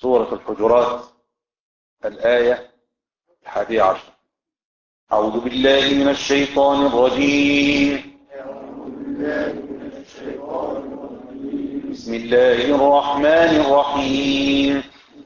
سورة الحجرات الآية الحادية عشر أعوذ بالله من الشيطان الرجيم بسم الله الرحمن الرحيم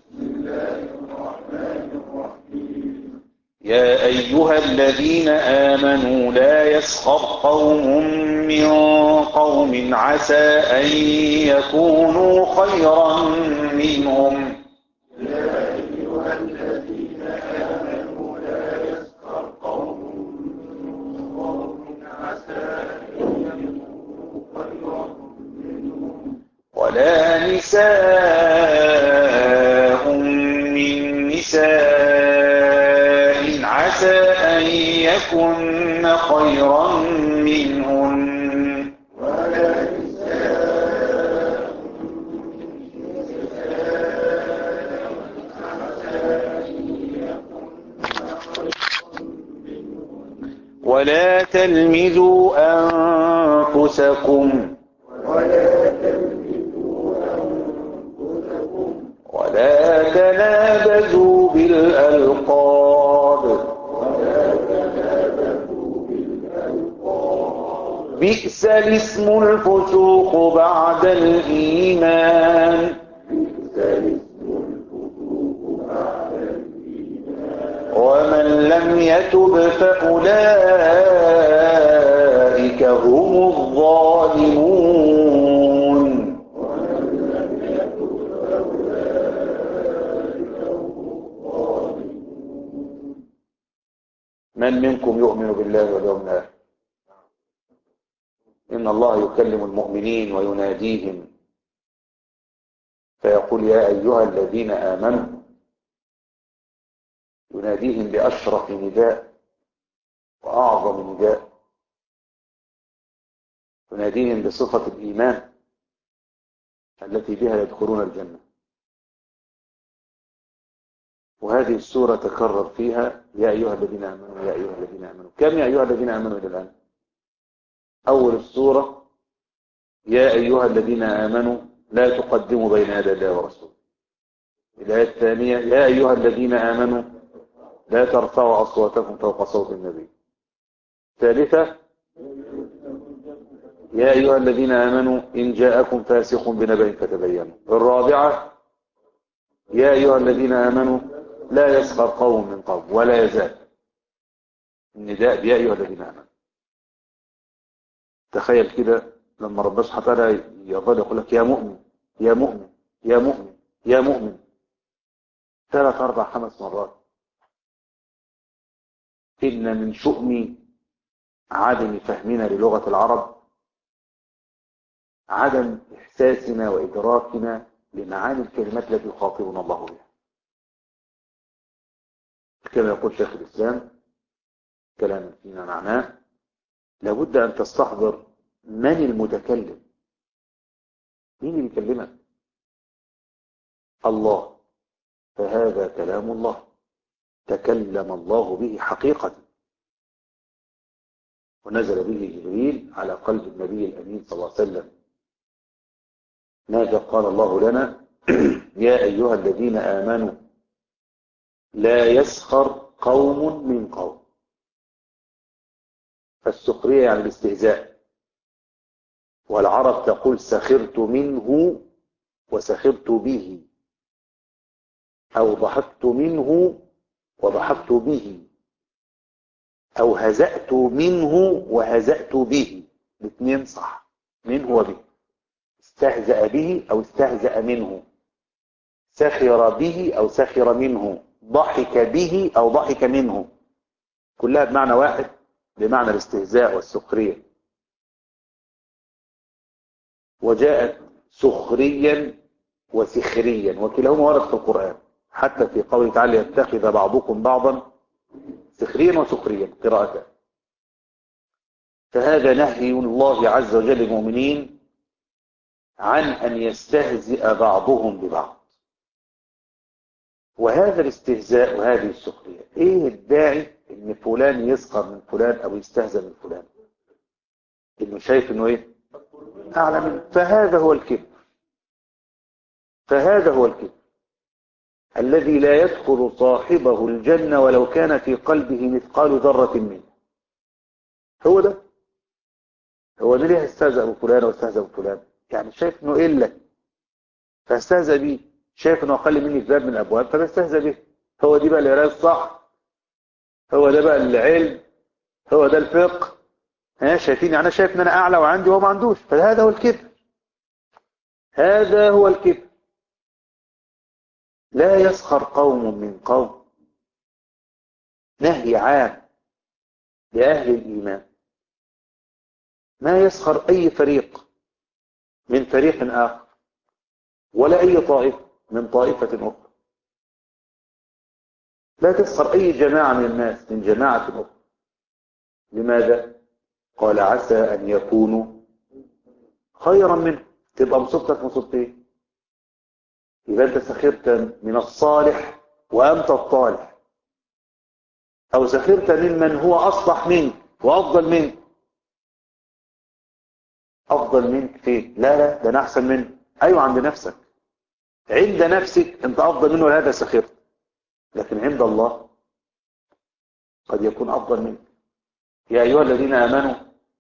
يا أيها الذين آمنوا لا يسخر قوم من قوم عسى أن يكونوا خيرا منهم يا أيها الذين آمنوا لا يسخر قوم من قوم عسى أن يكونوا خيرا منهم ولا نساء من نساء عسى أن يكن خيرا منهن ولا نساء ولا تلمزوا أنفسكم ولا تلمزوا أنفسكم ولا تنابزوا بالألقاب ولا تنابزوا بالألقاب بئس الاسم الفسوق بعد الإيمان بئس الاسم الفسوق بعد الإيمان ومن لم يتب فأولئك هم الظالمون ومن لم يتب فأولئك هم الظالمون من منكم يؤمن بالله واليوم الآخر إن الله يكلم المؤمنين ويناديهم فيقول يا أيها الذين آمنوا يناديهم بأشرف نداء وأعظم نداء يناديهم بصفة الإيمان التي بها يدخلون الجنة وهذه السورة تكرر فيها يا أيها الذين آمنوا يا أيها الذين آمنوا كم يا أيها الذين آمنوا إلى الآن أول السورة يا أيها الذين آمنوا لا تقدموا بين يدي الله ورسوله الآية الثانية يا أيها الذين آمنوا لا ترفعوا أصواتكم فوق صوت النبي ثالثة يا أيها الذين آمنوا إن جاءكم فاسق بنبأ فتبينوا الرابعة يا أيها الذين آمنوا لا يسخر قوم من قوم ولا يزال النداء يا أيها الذين آمنوا تخيل كده لما ربنا سبحانه وتعالى يظل يقول لك يا مؤمن يا مؤمن يا مؤمن يا مؤمن ثلاث أربع خمس مرات إن من شؤم عدم فهمنا للغة العرب عدم إحساسنا وإدراكنا لمعاني الكلمات التي يخاطبنا الله بها كما يقول شيخ الإسلام كلام فيما معناه لابد أن تستحضر من المتكلم مين اللي يكلمك الله فهذا كلام الله تكلم الله به حقيقة ونزل به جبريل على قلب النبي الأمين صلى الله عليه وسلم ماذا قال الله لنا يا أيها الذين آمنوا لا يسخر قوم من قوم فالسخرية يعني الاستهزاء والعرب تقول سخرت منه وسخرت به أو ضحكت منه وضحكت به أو هزأت منه وهزأت به الاثنين صح منه وبه استهزأ به أو استهزأ منه سخر به أو سخر منه ضحك به أو ضحك منه كلها بمعنى واحد بمعنى الاستهزاء والسخرية وجاءت سخريا وسخريا وكلاهما ورد في القرآن حتى في قوله تعالى يتخذ بعضكم بعضا سخريا وسخريا قراءة فهذا نهي الله عز وجل للمؤمنين عن أن يستهزئ بعضهم ببعض وهذا الاستهزاء وهذه السخرية ايه الداعي ان فلان يسخر من فلان او يستهزأ من فلان انه شايف انه ايه اعلى منه فهذا هو الكبر فهذا هو الكبر الذي لا يدخل صاحبه الجنة ولو كان في قلبه مثقال ذرة منه هو ده هو ده ليه استهزأ بفلان واستهزأ بفلان يعني شايف انه إلا فاستهزأ بيه شايف انه أقل مني في باب من الأبواب فبستهزأ به هو دي بقى القرايه الصح هو ده بقى العلم هو ده الفقه ها شايفين انا شايف ان انا اعلى وعندي وهو ما عندوش فهذا هو الكبر هذا هو الكبر لا يسخر قوم من قوم نهي عام لأهل الإيمان ما يسخر أي فريق من فريق آخر ولا أي طائفة من طائفة أخرى لا تسخر أي جماعة من الناس من جماعة أخرى لماذا؟ قال عسى أن يكونوا خيرا منه تبقى مصيبتك مصيبتين يبقى أنت سخرت من الصالح وأنت الطالح أو سخرت ممن هو أصلح منك وأفضل منك أفضل منك فين؟ لا لا ده أنا أحسن منه أيوة عند نفسك عند نفسك أنت أفضل منه وهذا سخرت لكن عند الله قد يكون أفضل منك يا أيها الذين آمنوا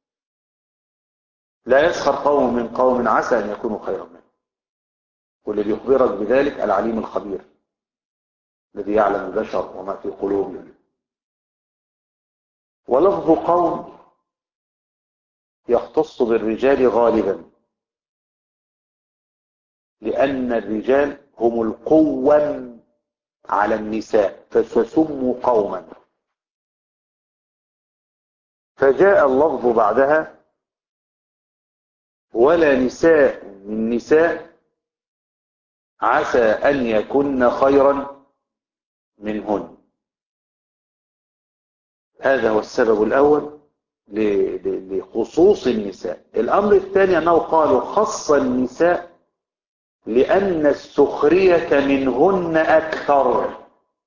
لا يسخر قوم من قوم عسى أن يكونوا خيرا منه واللي بيخبرك بذلك العليم الخبير الذي يعلم البشر وما في قلوبهم ولفظ قوم يختص بالرجال غالبا لأن الرجال هم القوة على النساء فسموا قوما فجاء اللفظ بعدها ولا نساء من نساء عسى أن يكن خيرا منهن هذا هو السبب الأول لخصوص النساء الأمر الثاني أنه قالوا خص النساء لأن السخرية منهن أكثر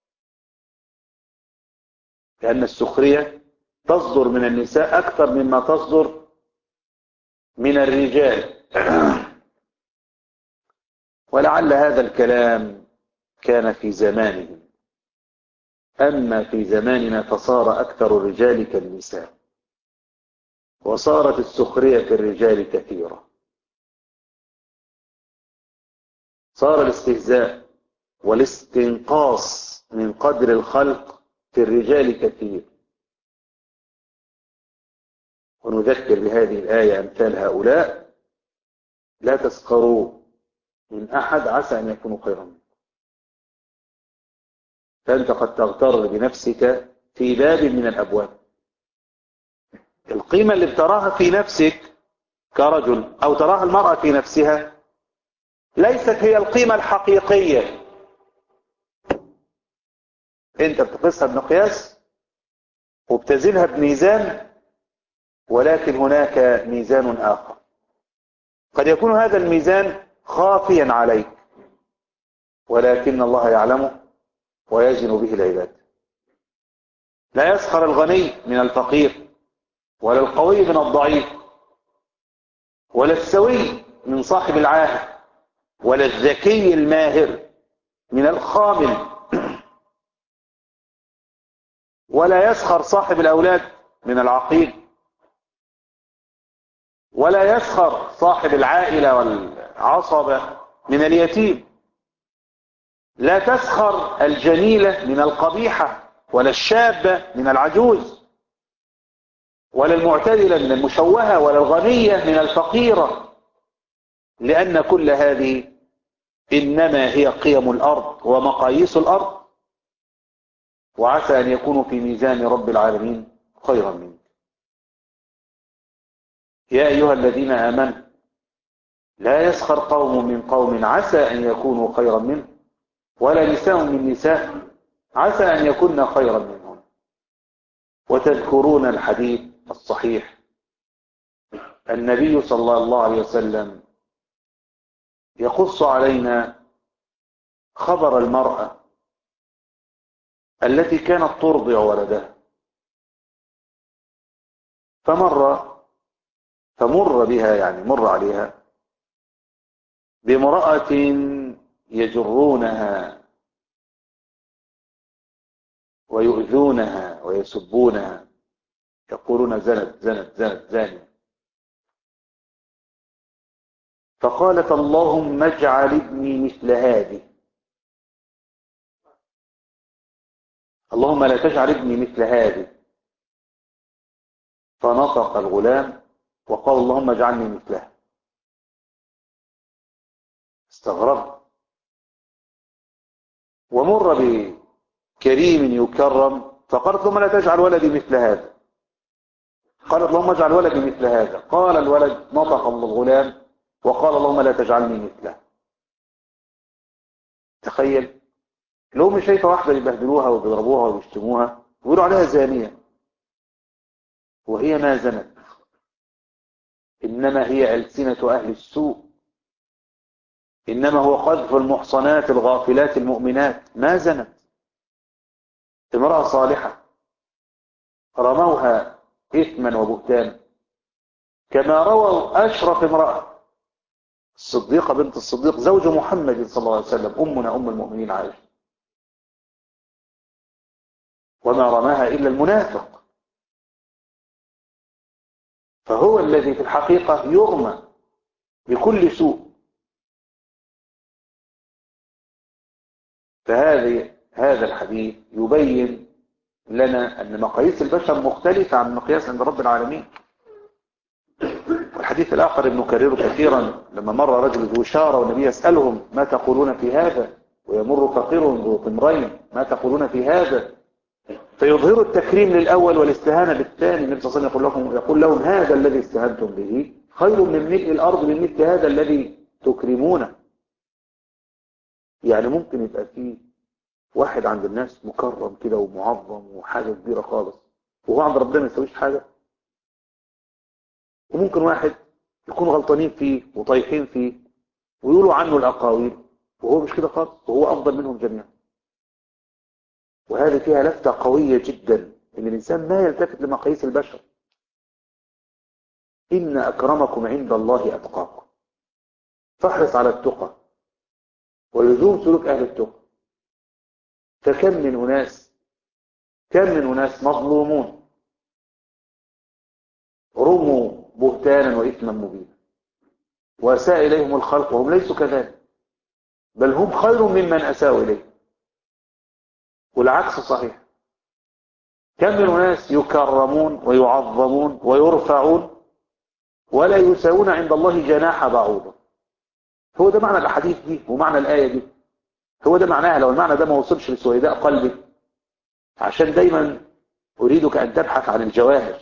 لأن السخرية تصدر من النساء أكثر مما تصدر من الرجال ولعل هذا الكلام كان في زمانهم أما في زماننا فصار أكثر الرجال كالنساء وصارت السخرية في الرجال كثيرة صار الاستهزاء والاستنقاص من قدر الخلق في الرجال كثير ونذكر بهذه الآية أمثال هؤلاء لا تسخروا من أحد عسى أن يكونوا خيرا منكم فأنت قد تغتر بنفسك في باب من الأبواب القيمة اللي بتراها في نفسك كرجل أو تراها المرأة في نفسها ليست هي القيمة الحقيقية انت بتقيسها بمقياس وبتزنها بميزان ولكن هناك ميزان آخر قد يكون هذا الميزان خافيا عليك ولكن الله يعلمه ويزن به العباد لا يسخر الغني من الفقير ولا القوي من الضعيف ولا السوي من صاحب العاهد ولا الذكي الماهر من الخامل ولا يسخر صاحب الأولاد من العقيل ولا يسخر صاحب العائلة والعصبة من اليتيم لا تسخر الجميلة من القبيحة ولا الشابة من العجوز ولا المعتدلة من المشوهة ولا الغنية من الفقيرة لأن كل هذه إنما هي قيم الأرض ومقاييس الأرض وعسى أن يكونوا في ميزان رب العالمين خيرا منك يا أيها الذين آمنوا لا يسخر قوم من قوم عسى أن يكونوا خيرا منه ولا نساء من نساء عسى أن يكون خيرا منهن وتذكرون الحديث الصحيح النبي صلى الله عليه وسلم يقص علينا خبر المرأة التي كانت ترضع ولدها فمر فمر بها يعني مر عليها بامرأة يجرونها ويؤذونها ويسبونها يقولون زنت زنت زنت زانية فقالت اللهم اجعل ابني مثل هذه اللهم لا تجعل ابني مثل هذه فنطق الغلام وقال اللهم اجعلني مثلها استغرب ومر بكريم يكرم فقالت اللهم لا تجعل ولدي مثل هذا قالت اللهم اجعل ولدي مثل هذا قال الولد نطق الغلام وقال اللهم لا تجعلني مثله تخيل لو مش شايفه واحده يبهدلوها وبيضربوها ويشتموها ويقولوا عليها زانيه وهي ما زنت انما هي السنه اهل السوء انما هو قذف المحصنات الغافلات المؤمنات ما زنت امراه صالحه رموها اثما وبهتانا كما رووا اشرف امراه الصديقه بنت الصديق زوج محمد صلى الله عليه وسلم امنا ام المؤمنين عائشه وما رماها إلا المنافق فهو الذي في الحقيقة يرمى بكل سوء فهذه هذا الحديث يبين لنا أن مقاييس البشر مختلفة عن مقياس عند رب العالمين والحديث الآخر ابن كرير كثيرا لما مر رجل ذو شارة والنبي يسألهم ما تقولون في هذا ويمر فقير ذو طمرين ما تقولون في هذا فيظهر التكريم للأول والاستهانة بالثاني النبي صلى الله عليه وسلم يقول لهم, يقول لهم هذا الذي استهنتم به خير من ملء الأرض من مثل هذا الذي تكرمونه يعني ممكن يبقى فيه واحد عند الناس مكرم كده ومعظم وحاجة كبيرة خالص وهو عند ربنا ما يسويش حاجة وممكن واحد يكون غلطانين فيه وطايحين فيه ويقولوا عنه الأقاويل وهو مش كده خالص وهو أفضل منهم جميعا وهذه فيها لفتة قوية جدا ان الانسان ما يلتفت لمقاييس البشر ان اكرمكم عند الله اتقاكم فاحرص على التقى ولزوم سلوك اهل التقى فكم من اناس كم من اناس مظلومون رموا بهتانا واثما مبينا واساء اليهم الخلق وهم ليسوا كذلك بل هم خير ممن اساءوا اليه والعكس صحيح كم من أناس يكرمون ويعظمون ويرفعون ولا يساوون عند الله جناح بعوضة هو ده معنى الأحاديث دي ومعنى الآية دي هو ده معناها لو المعنى ده ما وصلش لسويداء قلبي عشان دايما أريدك أن تبحث عن الجواهر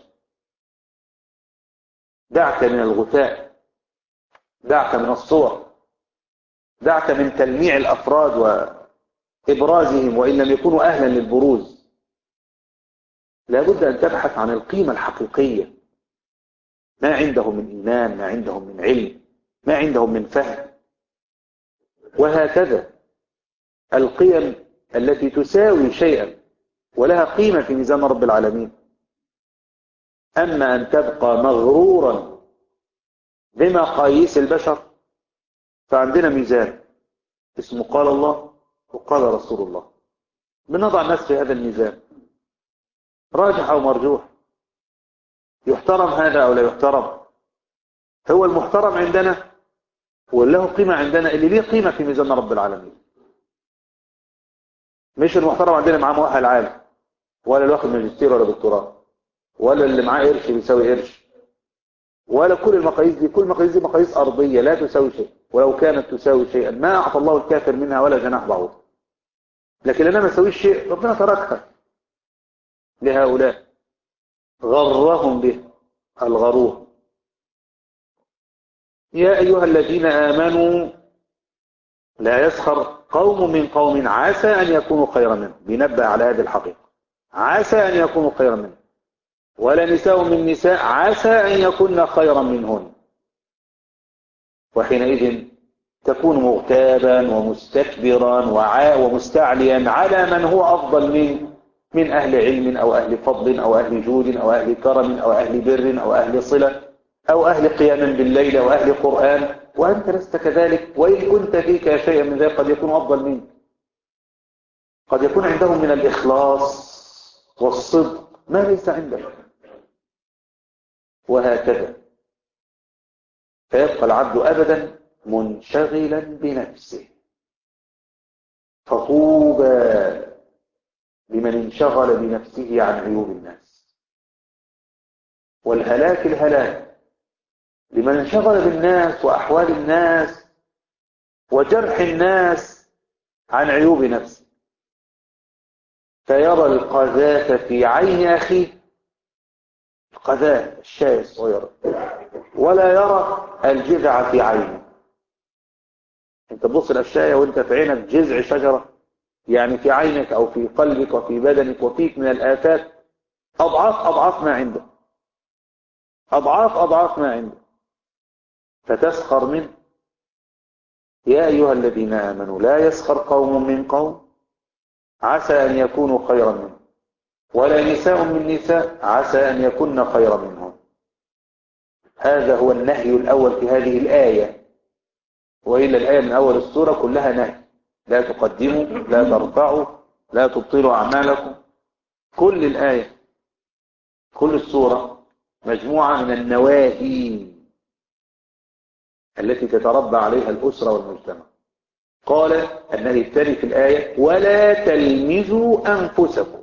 دعك من الغثاء دعك من الصور دعك من تلميع الأفراد و إبرازهم وإن لم يكونوا أهلا للبروز لابد أن تبحث عن القيمة الحقيقية ما عندهم من إيمان ما عندهم من علم ما عندهم من فهم وهكذا القيم التي تساوي شيئا ولها قيمة في ميزان رب العالمين أما أن تبقى مغرورا بمقاييس البشر فعندنا ميزان اسمه قال الله وقال رسول الله بنضع الناس في هذا الميزان راجح أو مرجوح يحترم هذا أو لا يحترم هو المحترم عندنا وله قيمة عندنا اللي ليه قيمة في ميزان رب العالمين مش المحترم عندنا معاه مؤهل عالي ولا اللي واخد ماجستير ولا دكتوراه ولا اللي معاه قرش بيساوي قرش ولا كل المقاييس دي كل المقاييس دي مقاييس أرضية لا تساوي شيء ولو كانت تساوي شيئا ما أعطى الله الكافر منها ولا جناح بعوض لكن أنا ما أسويش شيء ربنا تركها لهؤلاء غرهم به الغرور يا أيها الذين آمنوا لا يسخر قوم من قوم عسى أن يكونوا خيرا منهم بينبه على هذه الحقيقة عسى أن يكونوا خيرا منهم ولا نساء من نساء عسى أن يكون خيرا منهن وحينئذ تكون مغتابا ومستكبرا ومستعليا على من هو أفضل منك من أهل علم أو أهل فضل أو أهل جود أو أهل كرم أو أهل بر أو أهل صلة أو أهل قيام بالليل أو أهل قرآن وأنت لست كذلك وإن كنت فيك شيئا من ذلك قد يكون أفضل منك قد يكون عندهم من الإخلاص والصدق ما ليس عندك وهكذا فيبقى العبد أبدا منشغلا بنفسه فطوبى لمن انشغل بنفسه عن عيوب الناس والهلاك الهلاك لمن انشغل بالناس وأحوال الناس وجرح الناس عن عيوب نفسه فيرى القذاة في عين أخيه القذاة الشاي الصغيرة ولا يرى الجذع في عينه انت تبص الأشياء وانت في عينك جذع شجرة يعني في عينك أو في قلبك وفي بدنك وفيك من الآفات أضعاف أضعاف ما عندك أضعاف أضعاف ما عندك فتسخر منه يا أيها الذين آمنوا لا يسخر قوم من قوم عسى أن يكونوا خيرا منهم ولا نساء من نساء عسى أن يكون خيرا منهم هذا هو النهي الأول في هذه الآية وإلا الآية من أول السورة كلها نهي لا تقدموا لا ترفعوا لا تبطلوا أعمالكم كل الآية كل السورة مجموعة من النواهي التي تتربى عليها الأسرة والمجتمع قال النهي الثاني في الآية ولا تلمزوا أنفسكم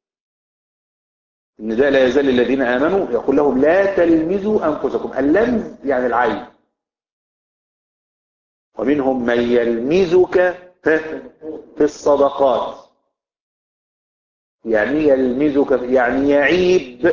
إن ده لا يزال الذين آمنوا يقول لهم لا تلمزوا أنفسكم اللمز يعني العين ومنهم من يلمزك في الصدقات يعني يلمزك يعني يعيب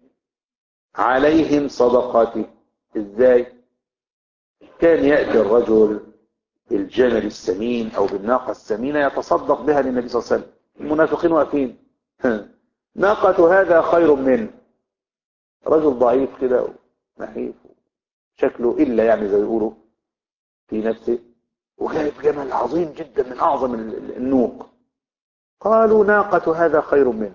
عليهم صدقاته ازاي كان يأتي الرجل بالجمل السمين او بالناقة السمينة يتصدق بها للنبي صلى الله عليه وسلم المنافقين واقفين ناقة هذا خير منه رجل ضعيف كده نحيف شكله إلا يعني زي يقولوا في نفسه وجايب جمل عظيم جدا من أعظم النوق قالوا ناقة هذا خير منه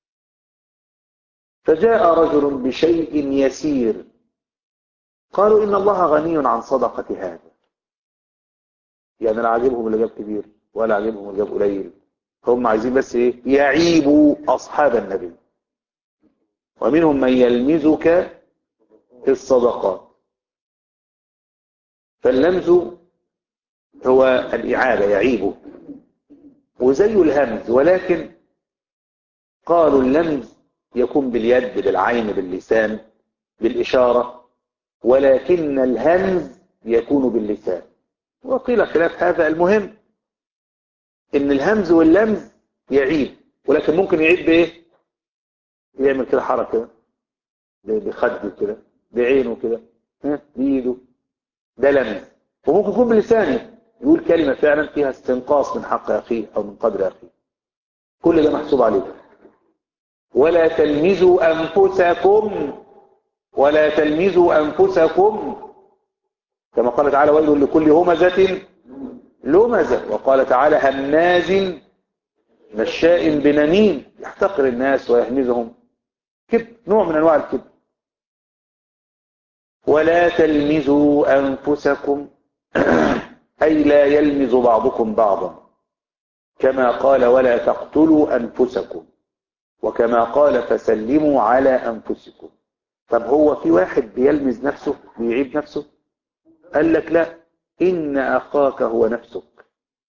فجاء رجل بشيء يسير قالوا إن الله غني عن صدقة هذا يعني لا عاجبهم اللي جاب كبير ولا عاجبهم اللي جاب قليل هم عايزين بس ايه يعيبوا أصحاب النبي ومنهم من يلمزك في الصدقات فاللمز هو الإعادة يعيبه وزي الهمز ولكن قالوا اللمز يكون باليد بالعين باللسان بالإشارة ولكن الهمز يكون باللسان وقيل خلاف هذا المهم ان الهمز واللمز يعيب ولكن ممكن يعيب بايه يعمل كده حركة بخده كده بعينه كده بإيده ده لمز وممكن يكون بلسانه يقول كلمة فعلا فيها استنقاص من حق أخيه أو من قدر أخيه كل ده محسوب عليه ولا تلمزوا أنفسكم ولا تلمزوا أنفسكم كما قال تعالى ويل لكل همزة لمزة وقال تعالى هماز مشاء بنميم يحتقر الناس ويهمزهم كبر نوع من أنواع الكبر ولا تلمزوا أنفسكم أي لا يلمز بعضكم بعضا كما قال ولا تقتلوا أنفسكم وكما قال فسلموا على أنفسكم طب هو في واحد بيلمز نفسه بيعيب نفسه قال لك لا إن أخاك هو نفسك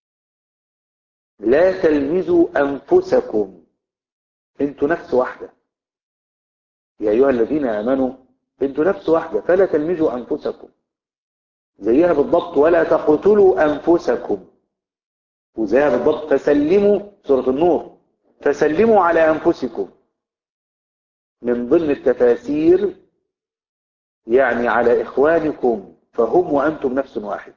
لا تلمزوا أنفسكم انتوا نفس واحدة يا أيها الذين آمنوا انتوا نفس واحدة فلا تلمزوا أنفسكم زيها بالضبط ولا تقتلوا أنفسكم وزيها بالضبط فسلموا سورة النور فسلموا على أنفسكم من ضمن التفاسير يعني على إخوانكم فهم وأنتم نفس واحد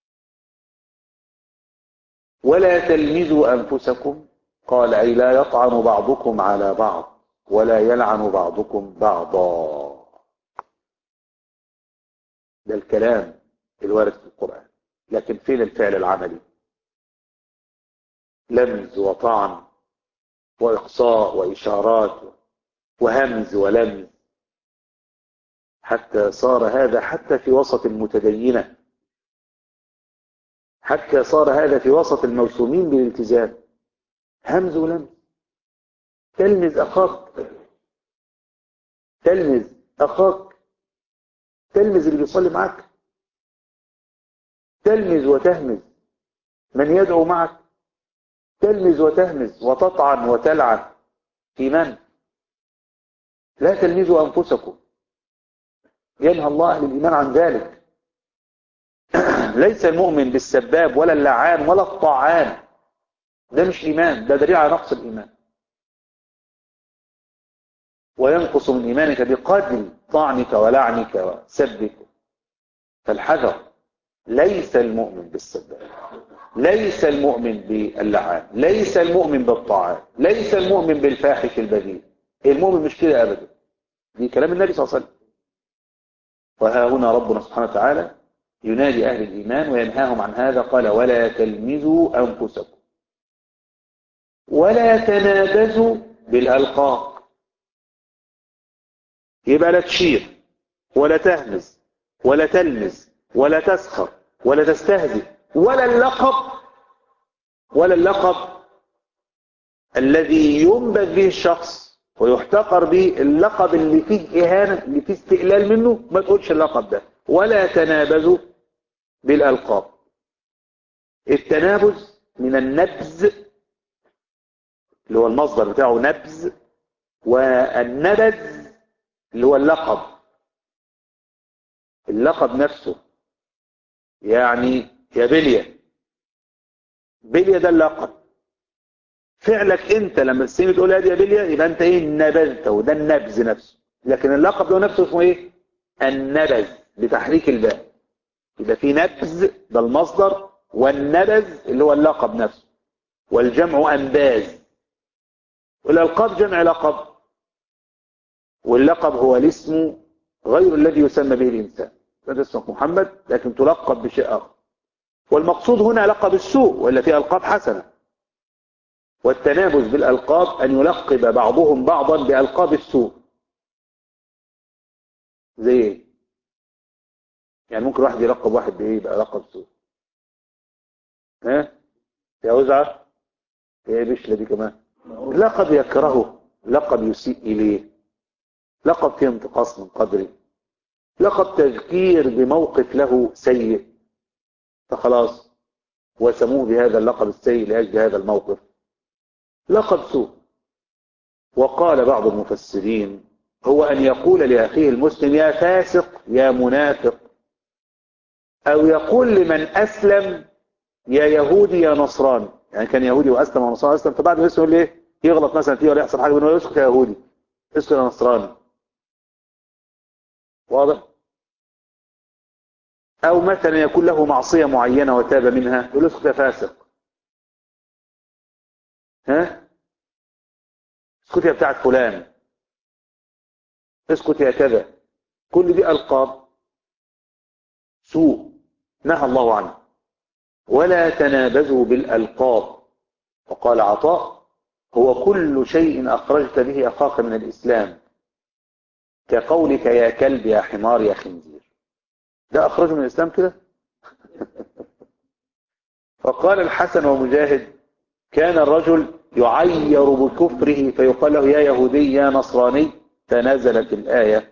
ولا تلمزوا أنفسكم قال أي لا يطعن بعضكم على بعض ولا يلعن بعضكم بعضا ده الكلام الوارد في القرآن لكن فين الفعل العملي لمز وطعن وإقصاء وإشارات وهمز ولمز حتى صار هذا حتى في وسط المتدينة حتى صار هذا في وسط الموسومين بالالتزام همز ولمز تلمز أخاك تلمز أخاك تلمز اللي بيصلي معك تلمز وتهمز من يدعو معك تلمز وتهمز وتطعن وتلعن في من لا تلمزوا أنفسكم ينهى الله أهل الإيمان عن ذلك ليس المؤمن بالسباب ولا اللعان ولا الطاعان ده مش إيمان ده دليل على نقص الإيمان وينقص من إيمانك بقدر طعنك ولعنك وسبك فالحذر ليس المؤمن بالسباب ليس المؤمن باللعان ليس المؤمن بالطاعان ليس المؤمن بالفاحش البذيء المؤمن مش كده أبدا دي كلام النبي صلى الله عليه وسلم وها هنا ربنا سبحانه وتعالى ينادي أهل الإيمان وينهاهم عن هذا قال ولا تلمزوا أنفسكم ولا تنابزوا بالألقاب يبقى لا تشير ولا تهمز ولا تلمز ولا تسخر ولا تستهزئ ولا اللقب ولا اللقب الذي ينبذ به الشخص ويحتقر به اللقب اللي فيه إهانة اللي فيه استقلال منه ما تقولش اللقب ده ولا تنابزوا بالألقاب التنابز من النبز اللي هو المصدر بتاعه نبز والنبز اللي هو اللقب اللقب نفسه يعني يا بلية بلية ده اللقب فعلك انت لما تسمي تقول يا بلية يبقى انت ايه نبذت وده النبز نفسه لكن اللقب ده نفسه اسمه ايه النبذ بتحريك الباء يبقى في نبذ ده المصدر والنبذ اللي هو اللقب نفسه والجمع انباز والالقاب جمع لقب واللقب هو الاسم غير الذي يسمى به الانسان انت اسمك محمد لكن تلقب بشيء اخر والمقصود هنا لقب السوء ولا في القاب حسنه والتنابز بالالقاب ان يلقب بعضهم بعضا بالقاب السوء زي ايه يعني ممكن واحد يلقب واحد بايه يبقى لقب سوء ها يا وزعه ايه بشله دي كمان لقب يكرهه لقب يسيء اليه لقب فيه انتقاص من قدره لقب تذكير بموقف له سيء فخلاص وسموه بهذا اللقب السيء لأجل هذا الموقف لقب سوء وقال بعض المفسرين هو أن يقول لأخيه المسلم يا فاسق يا منافق أو يقول لمن أسلم يا يهودي يا نصراني يعني كان يهودي وأسلم ونصراني أسلم فبعد ما يسلم ليه يغلط مثلا فيه ولا يحصل حاجة بينه يسكت يا يهودي اسكت يا نصراني واضح أو مثلا يكون له معصية معينة وتاب منها يقول اسكت يا فاسق ها اسكت يا بتاعت فلان اسكت يا كذا كل دي ألقاب سوء نهى الله عنه ولا تنابزوا بالألقاب وقال عطاء هو كل شيء أخرجت به أخاك من الإسلام كقولك يا كلب يا حمار يا خنزير ده أخرجه من الإسلام كده فقال الحسن ومجاهد كان الرجل يعير بكفره فيقال له يا يهودي يا نصراني فنزلت الآية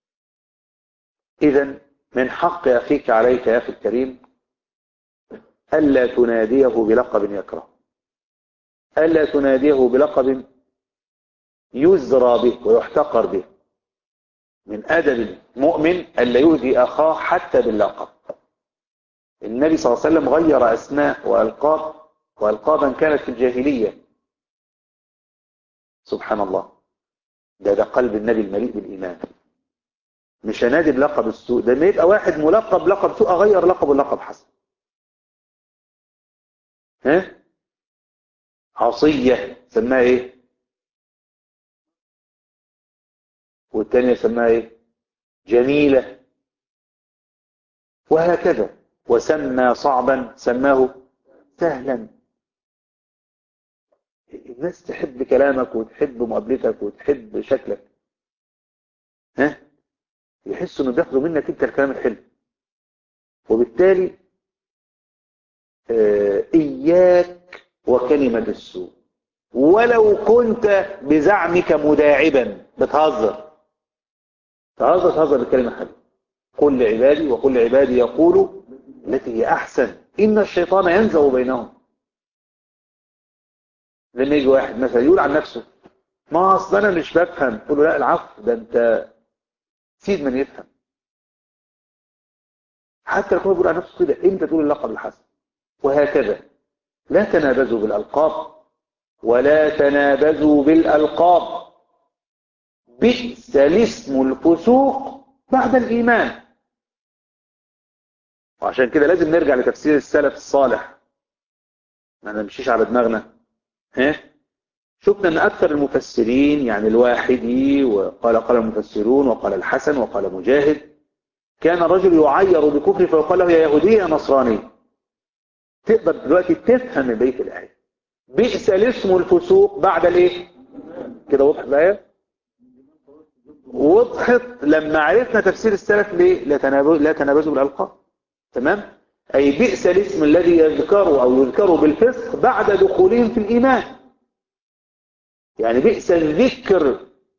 إذا من حق أخيك عليك يا أخي الكريم ألا تناديه بلقب يكره ألا تناديه بلقب يزرى به ويحتقر به من أدب المؤمن ألا يؤذي أخاه حتى باللقب النبي صلى الله عليه وسلم غير أسماء وألقاب وألقابا كانت في الجاهلية سبحان الله ده ده قلب النبي المليء بالإيمان مش هنادي بلقب السوء ده ما يبقى واحد ملقب لقب سوء أغير لقبه لقب حسن ها عصية سماها ايه والتانية سماها ايه جميلة وهكذا وسمى صعبا سماه سهلا الناس تحب كلامك وتحب مقابلتك وتحب شكلك ها يحسوا انه بياخدوا منك انت الكلام الحلو وبالتالي آه اياك وكلمة السوء ولو كنت بزعمك مداعبا بتهزر تهزر تهزر بالكلمة حلوة قل لعبادي وقل لعبادي يقولوا التي هي أحسن إن الشيطان ينزغ بينهم لما يجي واحد مثلا يقول عن نفسه ما أصلا أنا مش بفهم تقول له لا العفو ده أنت سيد من يفهم حتى لو كان بيقول عن نفسه كده أنت تقول اللقب الحسن وهكذا لا تنابزوا بالألقاب ولا تنابزوا بالألقاب بئس الاسم الفسوق بعد الإيمان وعشان كده لازم نرجع لتفسير السلف الصالح ما نمشيش على دماغنا ها شفنا ان اكثر المفسرين يعني الواحدي وقال قال المفسرون وقال الحسن وقال مجاهد كان الرجل يعير بكفر فيقال له يا يهودي يا نصراني تقدر دلوقتي تفهم من بيت الآية بئس الاسم الفسوق بعد الايه كده وضح الآية وضحت لما عرفنا تفسير السلف ليه لا تنابزوا لا تنابزوا بالالقاب تمام اي بئس الاسم الذي يذكره او يذكره بالفسق بعد دخولهم في الايمان يعني بئس الذكر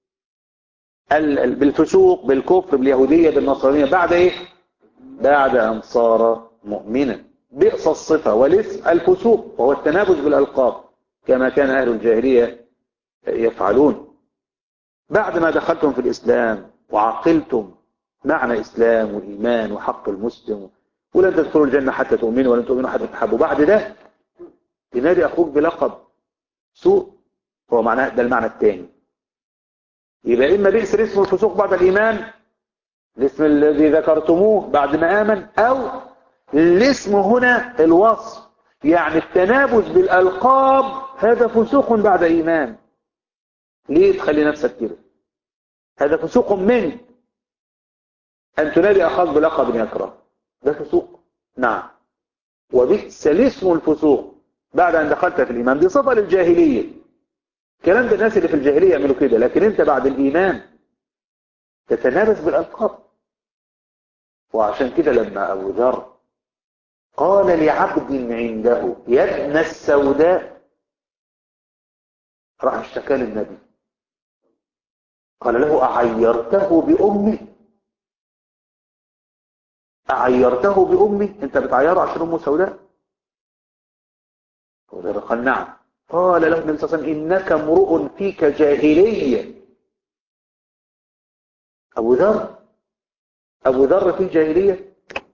بالفسوق بالكفر باليهوديه بالنصرانيه بعد ايه بعد ان صار مؤمنا بئس الصفه والاسم الفسوق وهو التنابز بالالقاب كما كان اهل الجاهليه يفعلون بعد ما دخلتم في الإسلام وعقلتم معنى إسلام وإيمان وحق المسلم ولن تدخلوا الجنة حتى تؤمنوا ولن تؤمنوا حتى تحبوا بعد ده تنادي أخوك بلقب سوء هو معناه ده المعنى الثاني يبقى إما بئس الاسم الفسوق بعد الإيمان الاسم الذي ذكرتموه بعد ما آمن أو الاسم هنا الوصف يعني التنابز بالألقاب هذا فسوق بعد إيمان ليه تخلي نفسك كده هذا فسوق منك أن تنادي أخاك بلقب يكره ده فسوق نعم وبئس الاسم الفسوق بعد أن دخلت في الإيمان دي صفة للجاهلية كلام ده الناس اللي في الجاهلية يعملوا كده لكن أنت بعد الإيمان تتنافس بالألقاب وعشان كده لما أبو ذر قال لعبد عنده يا ابن السوداء راح اشتكى للنبي قال له أعيرته بأمي أعيرته بأمي أنت بتعيره عشان أمه سوداء قال نعم قال له النبي صلى الله عليه وسلم إنك امرؤ فيك جاهلية أبو ذر أبو ذر في جاهلية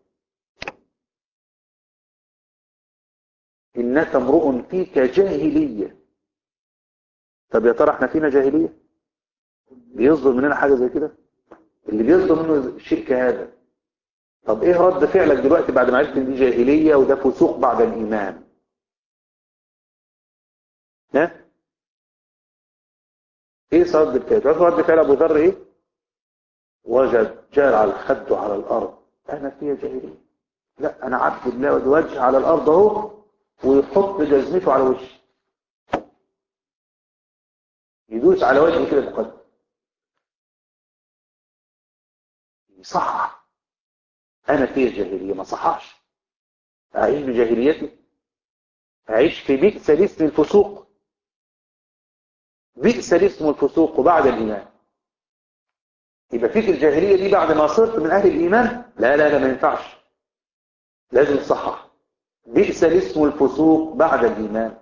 إنك امرؤ فيك جاهلية طب يا ترى احنا فينا جاهلية بيصدر مننا حاجة زي كده اللي بيصدر منه شيء كهذا طب ايه رد فعلك دلوقتي بعد ما عرفت ان دي جاهلية وده فسوق بعد الايمان ها ايه رد الفعل عارف رد فعل ابو ذر ايه وجد جال الخد على الارض انا فيها جاهلية لا انا عبد الله وجه على الارض اهو ويحط جزمته على وشي يدوس على وجهي كده بقدر يصحح انا في جاهلية ما صححش اعيش بجاهليتي اعيش في بئس الاسم الفسوق بئس الاسم الفسوق بعد الايمان يبقى فيك الجاهلية دي بعد ما صرت من اهل الايمان لا لا لا ما ينفعش لازم تصحح بئس الاسم الفسوق بعد الايمان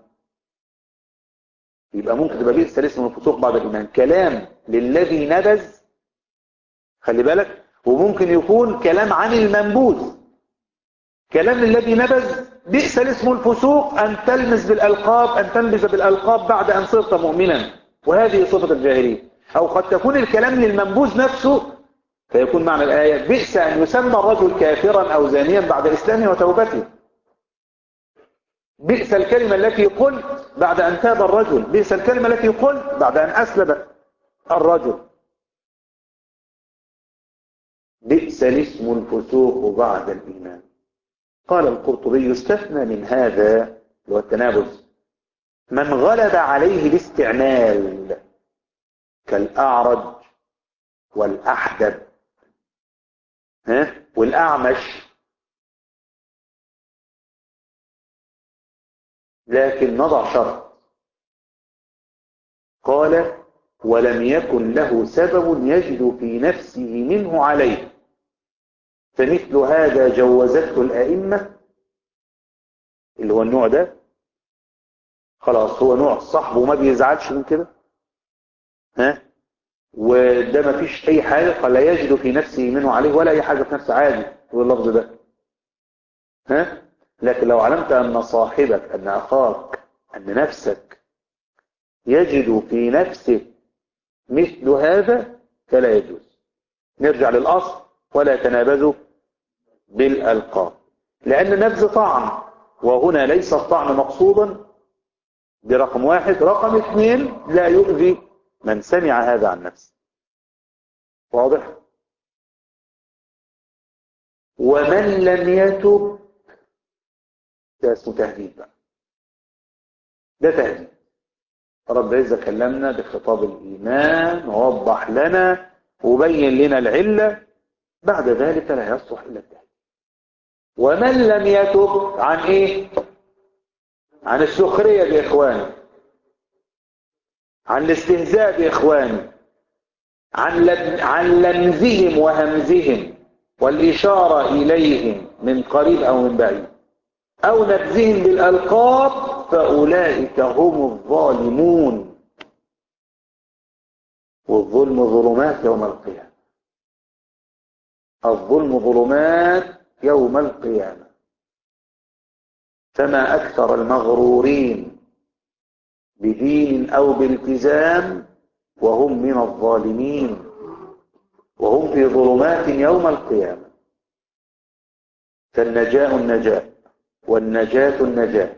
يبقى ممكن تبقى بئس الاسم الفسوق بعد الايمان كلام للذي نبذ خلي بالك وممكن يكون كلام عن المنبوذ كلام للذي نبذ بئس الاسم الفسوق أن تلمس بالألقاب أن تنبذ بالألقاب بعد أن صرت مؤمنا وهذه صفة الجاهلية أو قد تكون الكلام للمنبوذ نفسه فيكون معنى الآية بئس أن يسمى الرجل كافرا أو زانيا بعد إسلامه وتوبته بئس الكلمة التي قلت بعد أن تاب الرجل بئس الكلمة التي قلت بعد أن أسلم الرجل بئس الاسم الفسوق بعد الإيمان قال القرطبي يستثنى من هذا هو التنابز من غلب عليه الاستعمال كالأعرج والأحدب ها والأعمش لكن نضع شرط قال ولم يكن له سبب يجد في نفسه منه عليه فمثل هذا جوزته الأئمة اللي هو النوع ده خلاص هو نوع صاحبه وما بيزعلش من كده ها وده ما فيش اي حاجة قال لا يجد في نفسه منه عليه ولا اي حاجة في نفسه عادي هو اللفظ ده ها لكن لو علمت ان صاحبك ان اخاك ان نفسك يجد في نفسه مثل هذا فلا يجوز نرجع للاصل ولا تنابذوا بالالقاب لان نبذ طعن وهنا ليس الطعن مقصودا دي رقم واحد رقم اثنين لا يؤذي من سمع هذا عن نفسه واضح ومن لم يتب ده اسمه تهديد بقى ده تهديد رب العزة كلمنا بخطاب الإيمان ووضح لنا وبين لنا العلة بعد ذلك لا يصلح إلا التهديد ومن لم يتب عن إيه عن السخرية بإخوانه عن الاستهزاء بإخوانه عن لم عن لمزهم وهمزهم والإشارة إليهم من قريب أو من بعيد أو نبذهم بالألقاب فأولئك هم الظالمون والظلم ظلمات يوم القيامة الظلم ظلمات يوم القيامة فما أكثر المغرورين بدين أو بالتزام وهم من الظالمين وهم في ظلمات يوم القيامة فالنجاة النجاة والنجاة النجاة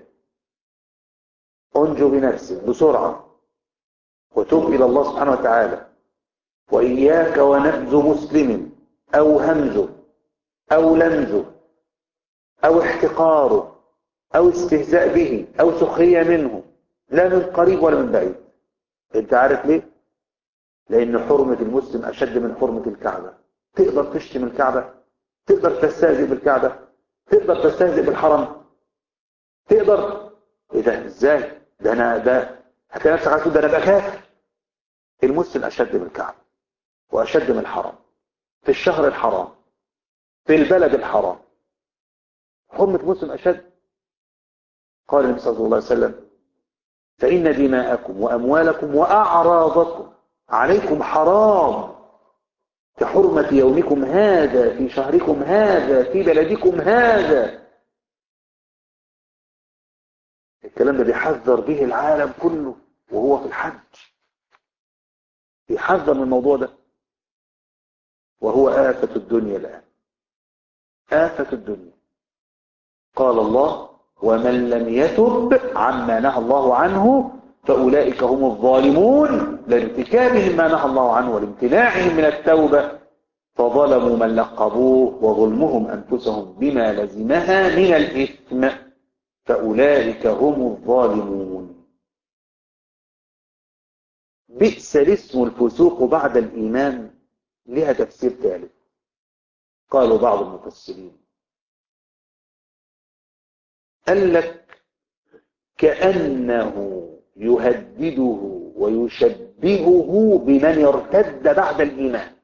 انجو بنفسك بسرعة وتوب إلى الله سبحانه وتعالى وإياك ونبذ مسلم أو همزه أو لمزه أو احتقاره أو استهزاء به أو سخرية منه لا من قريب ولا من بعيد انت عارف ليه لان حرمة المسلم اشد من حرمة الكعبة تقدر تشتم الكعبة تقدر تستهزئ بالكعبة تقدر تستهزئ بالحرم تقدر ايه ده ازاي ده انا ده هتلاقي نفسك عايز ده انا ابقى كافر المسلم اشد من الكعبة واشد من الحرم في الشهر الحرام في البلد الحرام حرمة مسلم اشد قال النبي صلى الله عليه وسلم فإن دماءكم وأموالكم وأعراضكم عليكم حرام كحرمة يومكم هذا في شهركم هذا في بلدكم هذا الكلام ده بيحذر به العالم كله وهو في الحج بيحذر من الموضوع ده وهو آفة الدنيا الآن آفة الدنيا قال الله ومن لم يتب عما نهى الله عنه فأولئك هم الظالمون لارتكابهم ما نهى الله عنه ولامتناعهم من التوبة فظلموا من لقبوه وظلمهم أنفسهم بما لزمها من الإثم فأولئك هم الظالمون بئس الاسم الفسوق بعد الإيمان لها تفسير ثالث قالوا بعض المفسرين قال لك كأنه يهدده ويشبهه بمن ارتد بعد الإيمان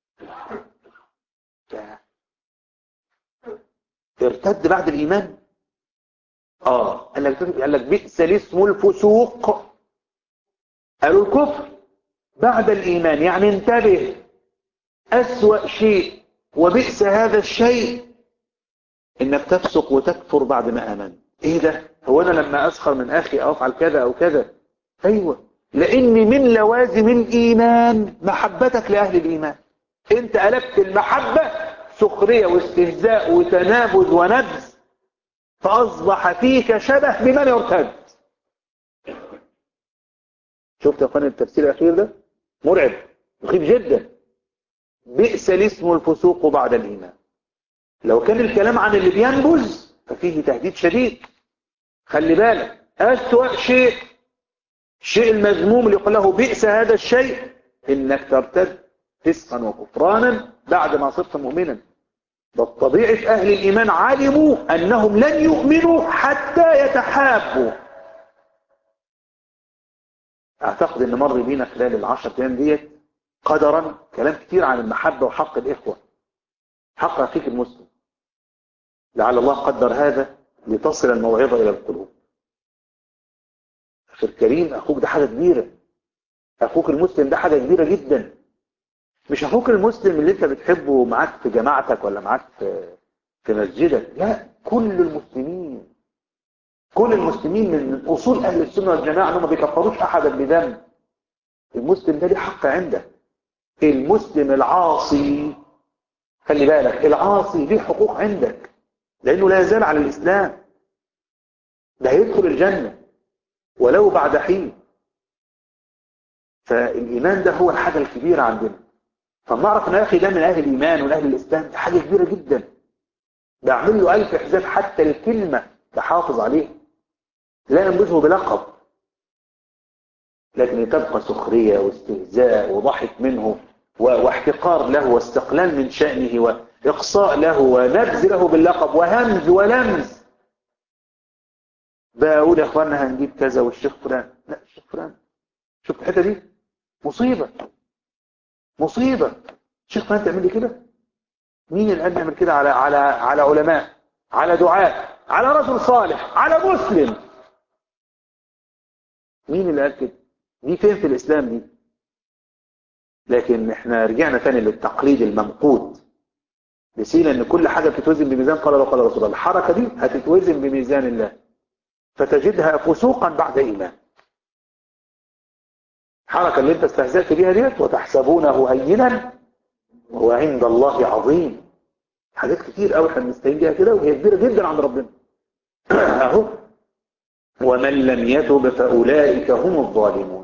ارتد بعد الإيمان آه قال لك, قال لك بئس الاسم الفسوق قالوا الكفر بعد الإيمان يعني انتبه أسوأ شيء وبئس هذا الشيء انك تفسق وتكفر بعد ما امنت ايه ده هو انا لما اسخر من اخي او افعل كذا او كذا ايوه لان من لوازم الايمان محبتك لاهل الايمان انت قلبت المحبة سخرية واستهزاء وتنابذ ونبذ فاصبح فيك شبه بمن يرتد شفت يا اخوان التفسير الاخير ده مرعب مخيف جدا بئس الاسم الفسوق بعد الايمان لو كان الكلام عن اللي بينبذ ففيه تهديد شديد خلي بالك أسوأ شيء الشيء المذموم اللي يقول له بئس هذا الشيء انك ترتد فسقا وكفرانا بعد ما صرت مؤمنا ده طبيعة أهل الإيمان علموا أنهم لن يؤمنوا حتى يتحابوا اعتقد ان مر بينا خلال العشر ايام ديت قدرا كلام كتير عن المحبة وحق الاخوة حق اخيك المسلم لعل الله قدر هذا لتصل الموعظة الى القلوب اخي الكريم اخوك ده حاجة كبيرة اخوك المسلم ده حاجة كبيرة جدا مش اخوك المسلم اللي انت بتحبه معاك في جماعتك ولا معاك في في مسجدك لا كل المسلمين كل المسلمين من اصول اهل السنه والجماعه انهم ما بيكفروش احدا بذنب المسلم ده ليه حق عندك المسلم العاصي خلي بالك العاصي ليه حقوق عندك لانه لا يزال على الاسلام ده هيدخل الجنه ولو بعد حين فالايمان ده هو الحاجه الكبيره عندنا فنعرف ان يا اخي ده من اهل الايمان ومن اهل الاسلام دي حاجه كبيره جدا بعمل له الف حساب حتى الكلمه بحافظ عليها لا ينبذه بلقب لكن تبقى سخريه واستهزاء وضحك منه واحتقار له واستقلال من شأنه وإقصاء له ونبذ له باللقب وهمز ولمز بقى أقول يا أخوانا هنجيب كذا والشيخ فلان لا الشيخ فلان شفت الحتة دي مصيبة مصيبة الشيخ فلان تعمل لي كده مين الآن يعمل كده على على على علماء على دعاء على رجل صالح على مسلم مين اللي قال كده دي فين في الإسلام دي لكن احنا رجعنا تاني للتقليد الممقوت نسينا ان كل حاجة بتتوزن بميزان قال الله قال رسول الله الحركة دي هتتوزن بميزان الله فتجدها فسوقا بعد ايمان الحركة اللي انت استهزأت بيها ديت وتحسبونه هينا وهو عند الله عظيم حاجات كتير قوي احنا بنستهين بيها كده وهي كبيرة جدا عند ربنا اهو ومن لم يتب فاولئك هم الظالمون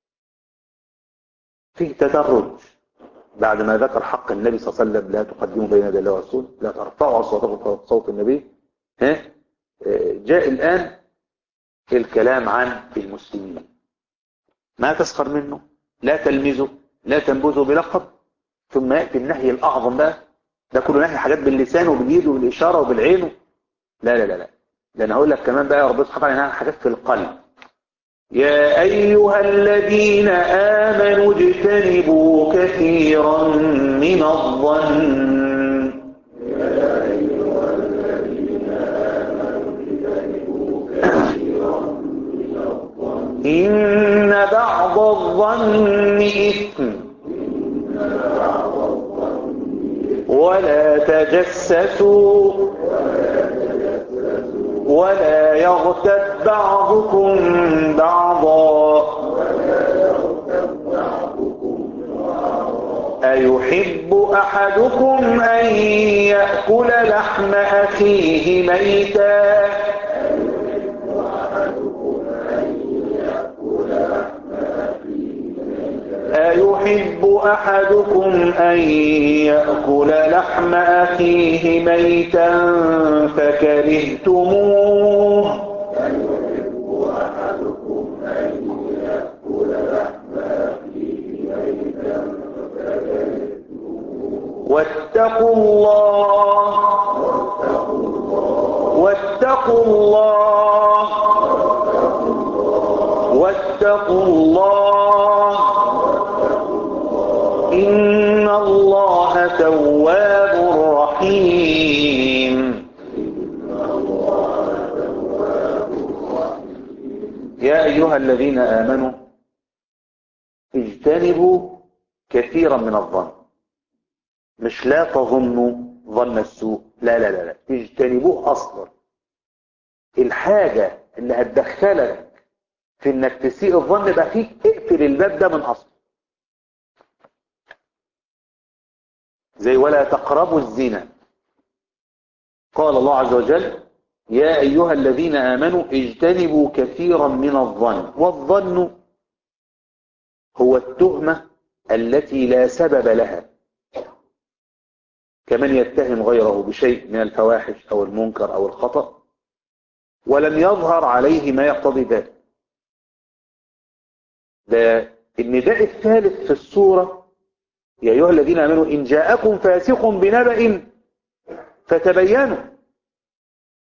فيه تدرج بعد ما ذكر حق النبي صلى الله عليه وسلم لا تقدموا بين يدي الله ورسوله لا ترفعوا اصواتكم فوق صوت النبي ها جاء الان الكلام عن المسلمين ما تسخر منه لا تلمزه لا تنبذه بلقب ثم ياتي النهي الاعظم بقى ده كله نهي حاجات باللسان وباليد وبالاشاره وبالعين لا لا لا لا ده انا هقول لك كمان بقى ربنا سبحانه وتعالى حاجات في القلب يا أيها الذين آمنوا اجتنبوا كثيرا من الظن يا أيها الذين آمنوا اجتنبوا كثيرا من الظن إن بعض الظن إثم إن بعض الظن ولا تجسسوا ولا تجسسوا ولا يغتب بعضكم بعضا ولا يغتب بعضكم بعضا أيحب أحدكم أن يأكل لحم أخيه ميتا أيحب أحدكم أن يأكل لحم أخيه ميتا أيحب أحدكم أن يأكل لحم أخيه ميتا فكرهتموه أيحب أحدكم أن يأكل لحم أخيه ميتا فكرهتموه واتقوا الله واتقوا الله واتقوا الله واتقوا الله إن الله تواب رحيم يا أيها الذين آمنوا اجتنبوا كثيرا من الظن مش لا تظنوا ظن السوء لا لا لا لا اجتنبوه أصلا الحاجة اللي هتدخلك في انك تسيء الظن بقى فيك اقفل الباب ده من اصله زي ولا تقربوا الزنا قال الله عز وجل يا أيها الذين آمنوا اجتنبوا كثيرا من الظن والظن هو التهمة التي لا سبب لها كمن يتهم غيره بشيء من الفواحش أو المنكر أو الخطأ ولم يظهر عليه ما يقتضي ذلك ده النداء الثالث في السورة يا أيها الذين آمنوا إن جاءكم فاسق بنبأ فتبينوا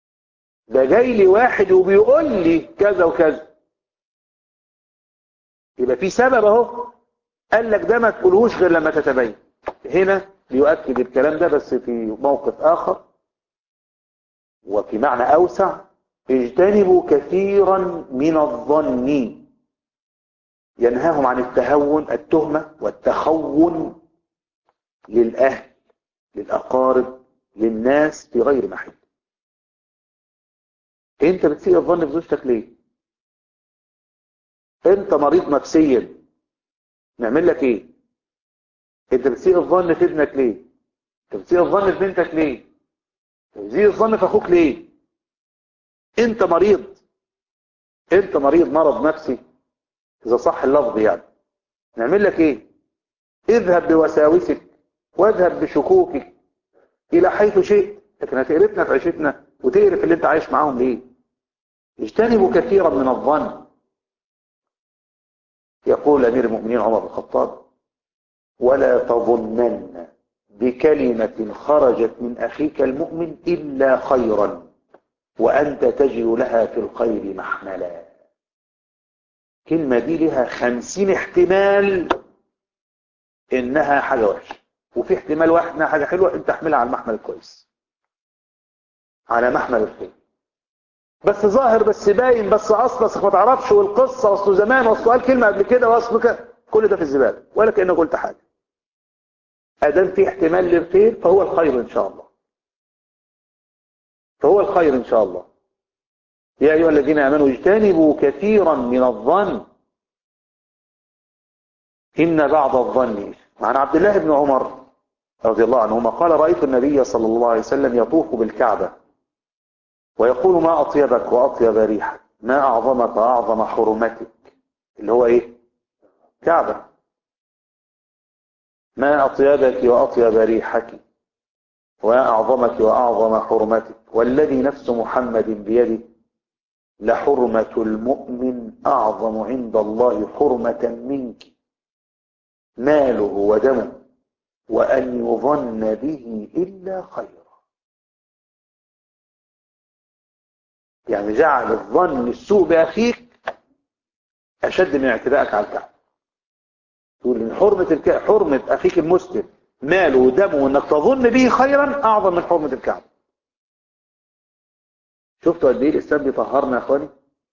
ده جاي لي واحد وبيقول لي كذا وكذا يبقى في سبب اهو قال لك ده ما تقولهوش غير لما تتبين هنا بيؤكد الكلام ده بس في موقف آخر وفي معنى أوسع اجتنبوا كثيرا من الظن ينهاهم عن التهون التهمة والتخون للأهل للأقارب للناس في غير محل انت بتسيء الظن في زوجتك ليه انت مريض نفسيا نعمل لك ايه انت بتسيء الظن في ابنك ليه انت بتسيء الظن في بنتك ليه بتسيء الظن في اخوك ليه انت مريض انت مريض مرض نفسي اذا صح اللفظ يعني نعمل لك ايه اذهب بوساوسك واذهب بشكوكك الى حيث شئت لكن هتقرفنا في عيشتنا وتقرف اللي انت عايش معاهم ليه اجتنبوا كثيرا من الظن يقول امير المؤمنين عمر بن الخطاب ولا تظنن بكلمة خرجت من أخيك المؤمن إلا خيرا وأنت تجد لها في الخير محملا كلمة دي لها خمسين احتمال إنها حاجة وحشة وفي احتمال واحد إنها حاجة حلوة أنت احملها على المحمل الكويس على محمل الخير بس ظاهر بس باين بس أصل بس ما تعرفش والقصة أصله زمان وأصله قال كلمة قبل كده وأصله كده كل ده في الزبالة ولا كأنه قلت حاجة أدام في احتمال للخير فهو الخير إن شاء الله فهو الخير إن شاء الله يا أيها الذين آمنوا اجتنبوا كثيرا من الظن إن بعض الظن عن عبد الله بن عمر رضي الله عنهما قال رأيت النبي صلى الله عليه وسلم يطوف بالكعبة ويقول ما أطيبك وأطيب ريحك ما أعظمك وأعظم حرمتك اللي هو إيه كعبة ما أطيبك وأطيب ريحك وأعظمك وأعظم حرمتك والذي نفس محمد بيده لحرمة المؤمن أعظم عند الله حرمة منك ماله ودمه وأن يظن به إلا خيرا يعني جعل الظن السوء بأخيك أشد من اعتدائك على الكعبة تقول ان حرمة الك... حرمة اخيك المسلم ماله ودمه وانك تظن به خيرا اعظم من حرمة الكعبة شفتوا قد ايه الاسلام بيطهرنا يا اخواني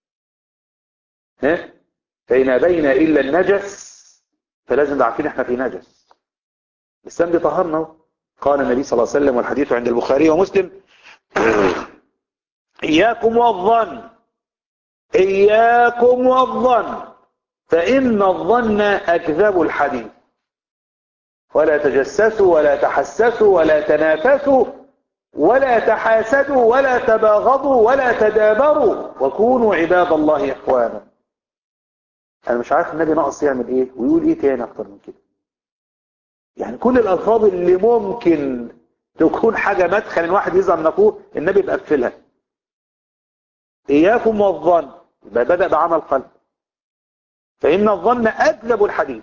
ها فإن أبينا إلا النجس فلازم نبقى عارفين احنا في نجس الإسلام بيطهرنا قال النبي صلى الله عليه وسلم والحديث عند البخاري ومسلم إياكم والظن إياكم والظن فإن الظن أكذب الحديث ولا تجسسوا ولا تحسسوا ولا تنافسوا ولا تحاسدوا ولا تباغضوا ولا تدابروا وكونوا عباد الله إخوانا أنا مش عارف النبي ناقص يعمل إيه ويقول إيه تاني أكتر من كده يعني كل الألفاظ اللي ممكن تكون حاجة مدخل إن واحد يزعل من أخوه النبي بقفلها إياكم والظن يبقى بدأ بعمل قلب فإن الظن أكذب الحديث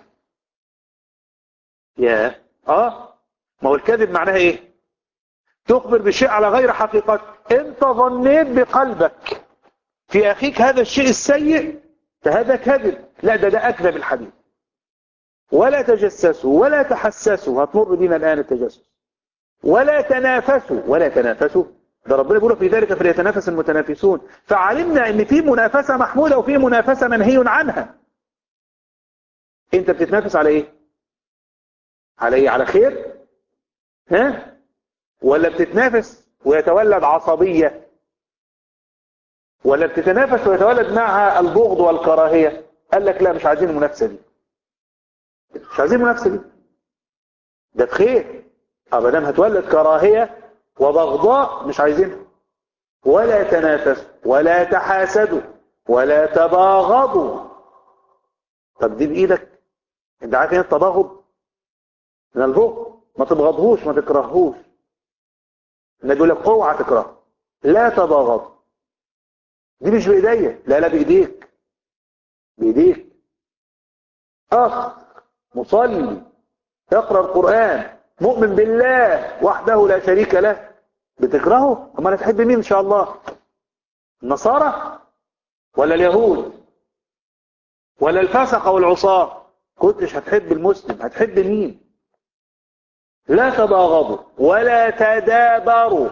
يا آه ما هو الكذب معناها إيه تخبر بشيء على غير حقيقته أنت ظنيت بقلبك في أخيك هذا الشيء السيء فهذا كذب لا ده ده أكذب الحديث ولا تجسسوا ولا تحسسوا هتمر بنا الآن التجسس ولا تنافسوا ولا تنافسوا ده ربنا بيقول في ذلك فليتنافس المتنافسون فعلمنا ان في منافسة محمودة وفي منافسة منهي عنها انت بتتنافس على ايه على ايه على خير ها ولا بتتنافس ويتولد عصبية ولا بتتنافس ويتولد معها البغض والكراهية قال لك لا مش عايزين المنافسة دي مش عايزين المنافسة دي ده بخير ابدا هتولد كراهية وبغضاء مش عايزينها ولا تنافسوا ولا تحاسدوا ولا تباغضوا طب دي بايدك انت عارف ايه التباغض من البغض ما تبغضهوش ما تكرهوش النبي يقول لك اوعى تكره لا تباغض دي مش بايديا لا لا بايديك بايديك اخ مصلي يقرا القران مؤمن بالله وحده لا شريك له بتكرهه اما تحب مين ان شاء الله النصارى ولا اليهود ولا الفسق والعصاة كنتش هتحب المسلم هتحب مين لا تباغضوا ولا تدابروا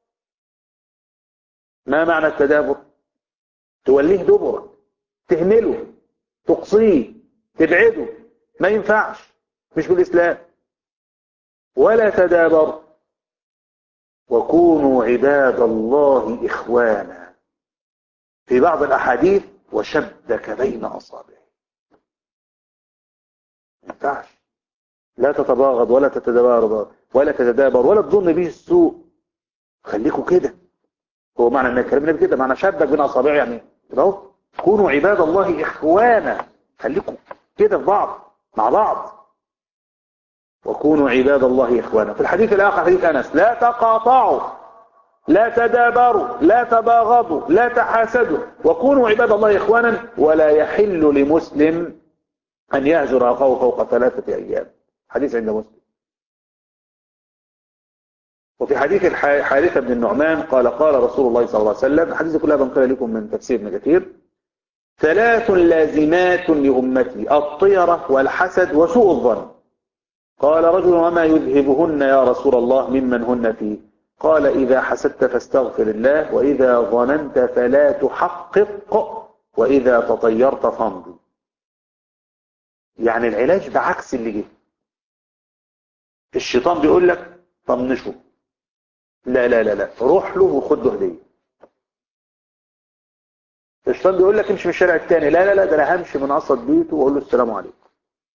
ما معنى التدابر توليه دبرك تهمله تقصيه تبعده ما ينفعش مش بالإسلام ولا تدابر وكونوا عباد الله إخوانا في بعض الأحاديث وشبك بين أصابعه ما ينفعش لا تتباغض ولا تتدابر ولا تتدابر ولا تظن به السوء خليكوا كده هو معنى ان كلامنا كده معنى شبك بين اصابعه يعني اهو كونوا عباد الله اخوانا خليكوا كده في بعض مع بعض وكونوا عباد الله اخوانا في الحديث الاخر حديث انس لا تقاطعوا لا تدابروا لا تباغضوا لا تحاسدوا وكونوا عباد الله اخوانا ولا يحل لمسلم ان يهجر اخاه فوق ثلاثه ايام حديث عند مسلم وفي حديث حارثة بن النعمان قال قال رسول الله صلى الله عليه وسلم الحديث كلها بنقل لكم من تفسير ابن كثير ثلاث لازمات لأمتي الطيرة والحسد وسوء الظن قال رجل وما يذهبهن يا رسول الله ممن هن فيه قال إذا حسدت فاستغفر الله وإذا ظننت فلا تحقق وإذا تطيرت فامضي يعني العلاج بعكس اللي جه الشيطان بيقول لك طنشه لا لا لا لا روح له وخد له هديه الشيطان بيقول لك امشي في الشارع الثاني لا لا لا ده انا همشي من قصد بيته واقول له السلام عليكم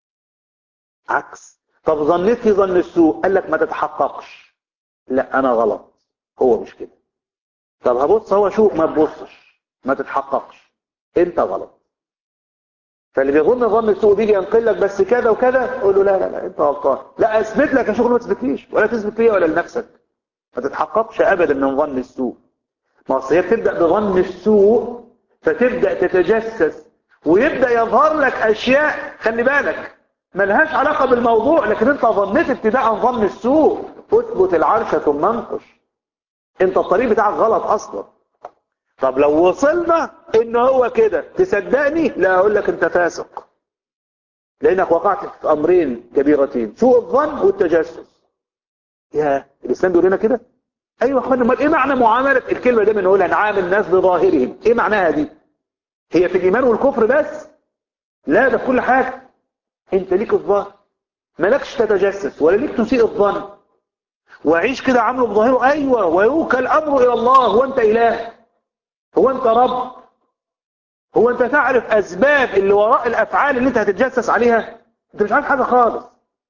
عكس طب ظنيتي ظن السوء قال لك ما تتحققش لا انا غلط هو مش كده طب هبص هو شوف ما تبصش ما تتحققش انت غلط فاللي بيظن ظن السوء بيجي ينقل لك بس كذا وكذا قول له لا لا لا انت غلطان لا اثبت لك يا شغل ما تثبتليش ولا تثبت ليا ولا لنفسك ما تتحققش ابدا من ظن السوء ما اصل هي بتبدا بظن السوء فتبدا تتجسس ويبدا يظهر لك اشياء خلي بالك ملهاش علاقه بالموضوع لكن انت ظنيت ابتداء ظن السوء اثبت العرش ثم انقش انت الطريق بتاعك غلط اصلا طب لو وصلنا ان هو كده تصدقني لا اقول لك انت فاسق لانك وقعت في امرين كبيرتين سوء الظن والتجسس يا الاسلام بيقول لنا كده ايوه يا اخوانا امال ايه معنى معامله الكلمه دي بنقولها نعامل الناس بظاهرهم ايه معناها دي هي في الايمان والكفر بس لا ده في كل حاجه انت ليك الظاهر مالكش تتجسس ولا ليك تسيء الظن وعيش كده عامله بظاهره ايوه ويوكل امره الى الله هو انت اله هو انت رب هو انت تعرف اسباب اللي وراء الافعال اللي انت هتتجسس عليها انت مش عارف حاجه خالص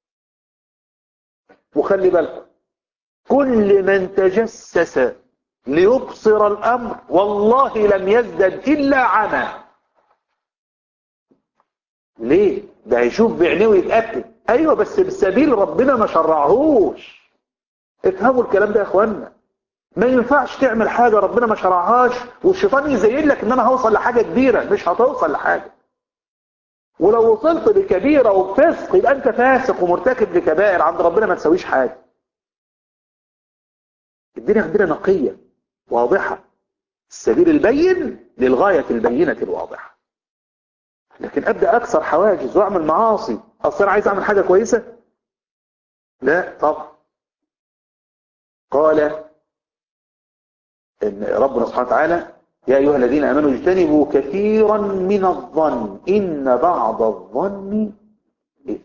وخلي بالكم كل من تجسس ليبصر الامر والله لم يزدد الا عمى ليه ده هيشوف بعينيه ويتاكد ايوه بس بالسبيل ربنا ما شرعهوش افهموا الكلام ده يا اخوانا ما ينفعش تعمل حاجة ربنا ما شرعهاش والشيطان يزين لك ان انا هوصل لحاجة كبيرة مش هتوصل لحاجة ولو وصلت لكبيرة وبفسق يبقى انت فاسق ومرتكب لكبائر عند ربنا ما تسويش حاجة الدنيا عندنا نقية واضحة السبيل البين للغاية البينة الواضحة لكن ابدأ اكسر حواجز واعمل معاصي اصلا عايز اعمل حاجة كويسة لا طبعا قال ان ربنا سبحانه وتعالى يا أيها الذين أمنوا اجتنبوا كثيرا من الظن إن بعض الظن إثم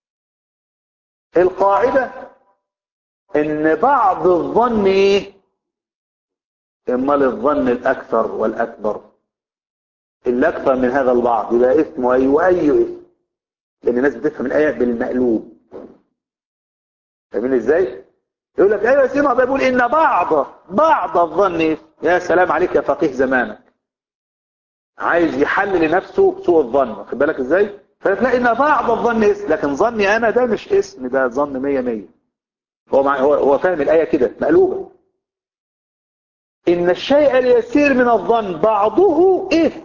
القاعدة إن بعض الظن إيه إما الظن الأكثر والأكبر الأكثر من هذا البعض يبقى إثم وأي وأي إثم لأن الناس بتفهم الآية بالمقلوب فاهمين إزاي؟ يقول لك ايوه سيما بيقول ان بعض بعض الظن يا سلام عليك يا فقيه زمانك عايز يحلل لنفسه سوء الظن واخد بالك ازاي فتلاقي ان بعض الظن اسم لكن ظني انا ده مش اسم ده ظن مية مية هو مع هو هو فاهم الايه كده مقلوبه ان الشيء اليسير من الظن بعضه اثم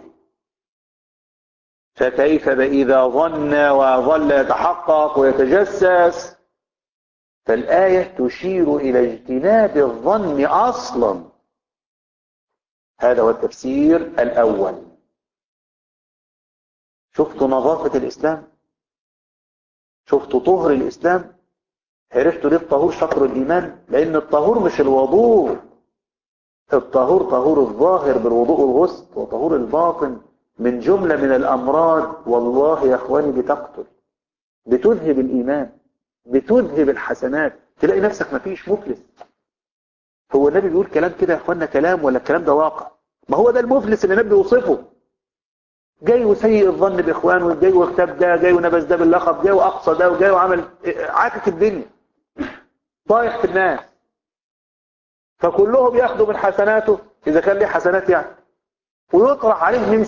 فكيف اذا ظن وظل يتحقق ويتجسس فالآية تشير إلى اجتناب الظن أصلا هذا هو التفسير الأول شفتوا نظافة الإسلام شفتوا طهر الإسلام عرفتوا ليه الطهور شطر الإيمان لأن الطهور مش الوضوء الطهور طهور الظاهر بالوضوء والغسل وطهور الباطن من جملة من الأمراض والله يا أخواني بتقتل بتذهب الإيمان بتذهب الحسنات تلاقي نفسك مفيش مفلس هو النبي بيقول كلام كده يا أخوانا كلام ولا الكلام ده واقع ما هو ده المفلس اللي النبي بيوصفه جاي وسيء الظن بإخوانه جاي واغتاب ده جاي ونبذ ده باللقب جاي وأقصى ده وجاي وعمل عاكك الدنيا طايح في الناس فكلهم ياخدوا من حسناته إذا كان ليه حسنات يعني ويطرح عليه من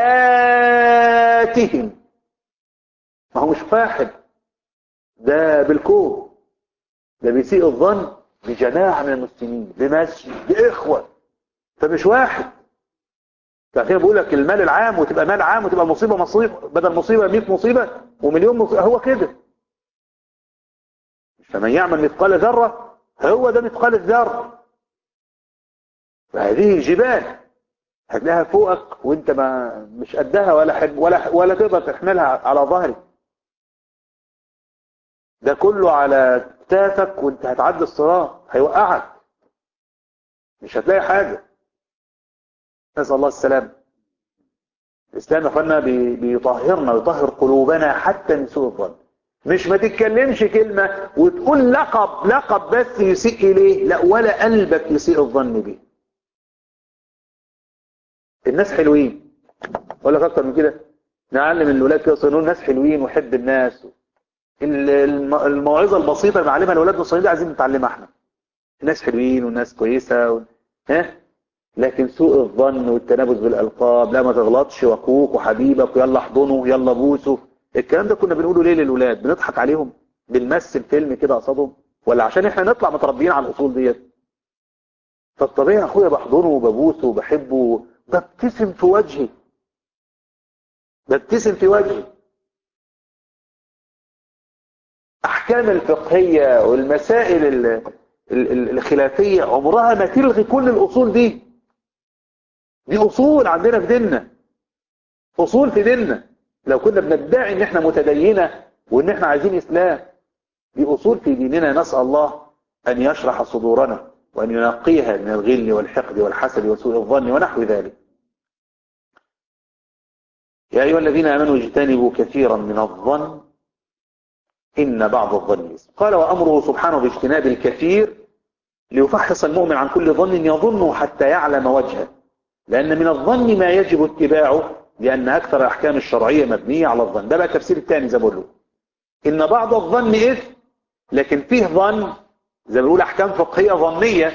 سيئاتهم ما هو مش واحد ده بالكون ده بيسيء الظن بجماعة من المسلمين بمسجد بإخوة فمش واحد فعشان بقول لك المال العام وتبقى مال عام وتبقى مصيبة مصيبة بدل مصيبة 100 مصيبة ومليون مصيبة هو كده فمن يعمل مثقال ذرة هو ده مثقال الذرة فهذه جبال هتلاقيها فوقك وانت ما مش قدها ولا حد ولا ولا تقدر تحملها على ظهرك ده كله على كتافك وانت هتعدي الصراط هيوقعك مش هتلاقي حاجة نسأل الله السلام الإسلام يا اخوانا بيطهرنا ويطهر قلوبنا حتى من سوء الظن مش ما تتكلمش كلمة وتقول لقب لقب بس يسيء إليه لا ولا قلبك يسيء الظن به الناس حلوين اقول لك اكتر من كده نعلم الاولاد كده صنون ناس حلوين وحب الناس الموعظه البسيطه اللي بنعلمها لاولادنا الصغيرين دي عايزين نتعلمها احنا الناس حلوين والناس كويسه و... ها لكن سوء الظن والتنابز بالالقاب لا ما تغلطش واخوك وحبيبك ويلا احضنه يلا بوسه الكلام ده كنا بنقوله ليه للاولاد بنضحك عليهم بنمثل فيلم كده قصادهم ولا عشان احنا نطلع متربيين على الاصول ديت فالطبيعي اخويا بحضنه وببوسه وبحبه ببتسم في وجهي ببتسم في وجهي احكام الفقهية والمسائل الخلافية عمرها ما تلغي كل الاصول دي دي اصول عندنا في ديننا اصول في ديننا لو كنا بندعي ان احنا متدينة وان احنا عايزين اسلام دي اصول في ديننا نسأل الله ان يشرح صدورنا وان ينقيها من الغل والحقد والحسد وسوء الظن ونحو ذلك يا أيها الذين آمنوا اجتنبوا كثيرا من الظن إن بعض الظن اسم قال وأمره سبحانه باجتناب الكثير ليفحص المؤمن عن كل ظن يظنه حتى يعلم وجهه لأن من الظن ما يجب اتباعه لأن أكثر الأحكام الشرعية مبنية على الظن ده بقى التفسير الثاني زي ما بقول له إن بعض الظن إثم لكن فيه ظن زي ما بنقول أحكام فقهية ظنية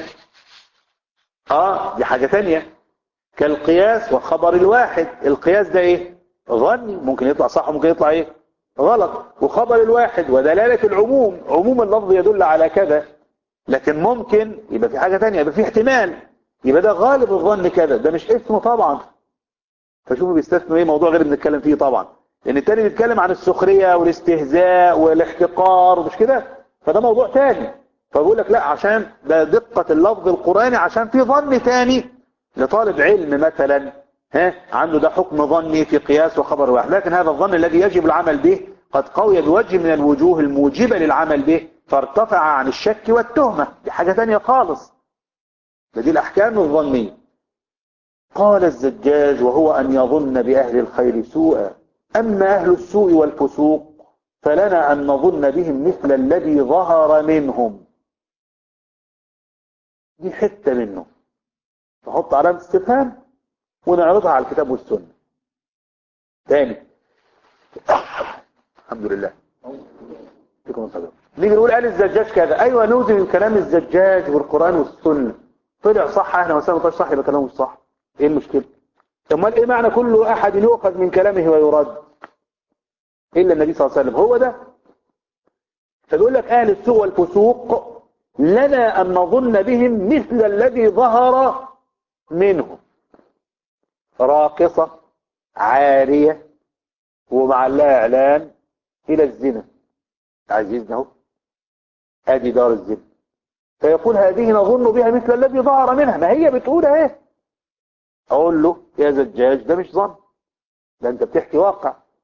آه دي حاجة تانية كالقياس وخبر الواحد القياس ده إيه ظني ممكن يطلع صح وممكن يطلع ايه غلط وخبر الواحد ودلالة العموم عموم اللفظ يدل على كذا لكن ممكن يبقى في حاجة تانية يبقى في احتمال يبقى ده غالب الظن كذا ده مش اسمه طبعا فشوفوا بيستثنوا ايه موضوع غير بنتكلم فيه طبعا لان التاني بيتكلم عن السخرية والاستهزاء والاحتقار ومش كده فده موضوع تاني فبقول لك لا عشان ده دقة اللفظ القرآني عشان في ظن تاني لطالب علم مثلا ها عنده ده حكم ظني في قياس وخبر واحد لكن هذا الظن الذي يجب العمل به قد قوي بوجه من الوجوه الموجبة للعمل به فارتفع عن الشك والتهمة دي حاجة تانية خالص ده دي الأحكام الظنية قال الزجاج وهو أن يظن بأهل الخير سوءا أما أهل السوء والفسوق فلنا أن نظن بهم مثل الذي ظهر منهم دي حتة منه نحط علامة استفهام ونعرضها على الكتاب والسنة تاني الحمد لله فيكم الصدر نيجي نقول قال الزجاج كذا ايوه نوزن من كلام الزجاج والقرآن والسنة طلع صح احنا مثلا طلع صح يبقى كلامه مش صح ايه المشكلة امال ايه معنى كل احد يؤخذ من كلامه ويرد الا النبي صلى الله عليه وسلم هو ده فبيقول لك اهل السوء والفسوق لنا ان نظن بهم مثل الذي ظهر منهم راقصة عارية ومعلها اعلان الى الزنا عزيزنا اهو ادي دار الزنا فيقول هذه نظن بها مثل الذي ظهر منها ما هي بتقول اهي اقول له يا زجاج ده مش ظن ده انت بتحكي واقع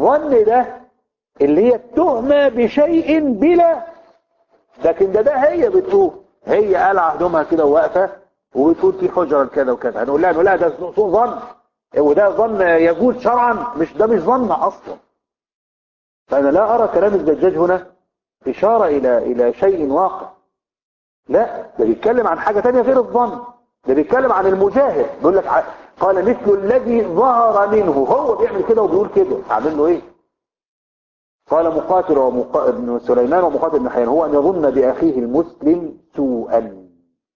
الظن ده اللي هي التهمة بشيء بلا لكن ده ده هي بتقول هي قلع هدومها كده وواقفة وبتقول في حجرة كذا وكذا هنقول لها نقول لها ده سوء ظن وده ظن يجوز شرعا مش ده مش ظن اصلا فانا لا ارى كلام الزجاج هنا اشارة الى الى شيء واقع لا ده بيتكلم عن حاجة تانية غير الظن ده بيتكلم عن المجاهد بيقول لك ع- قال مثل الذي ظهر منه هو بيعمل كده وبيقول كده اعمل له ايه قال مقاتل ومقا... ابن سليمان ومقاتل بن حيان هو ان يظن باخيه المسلم سوءا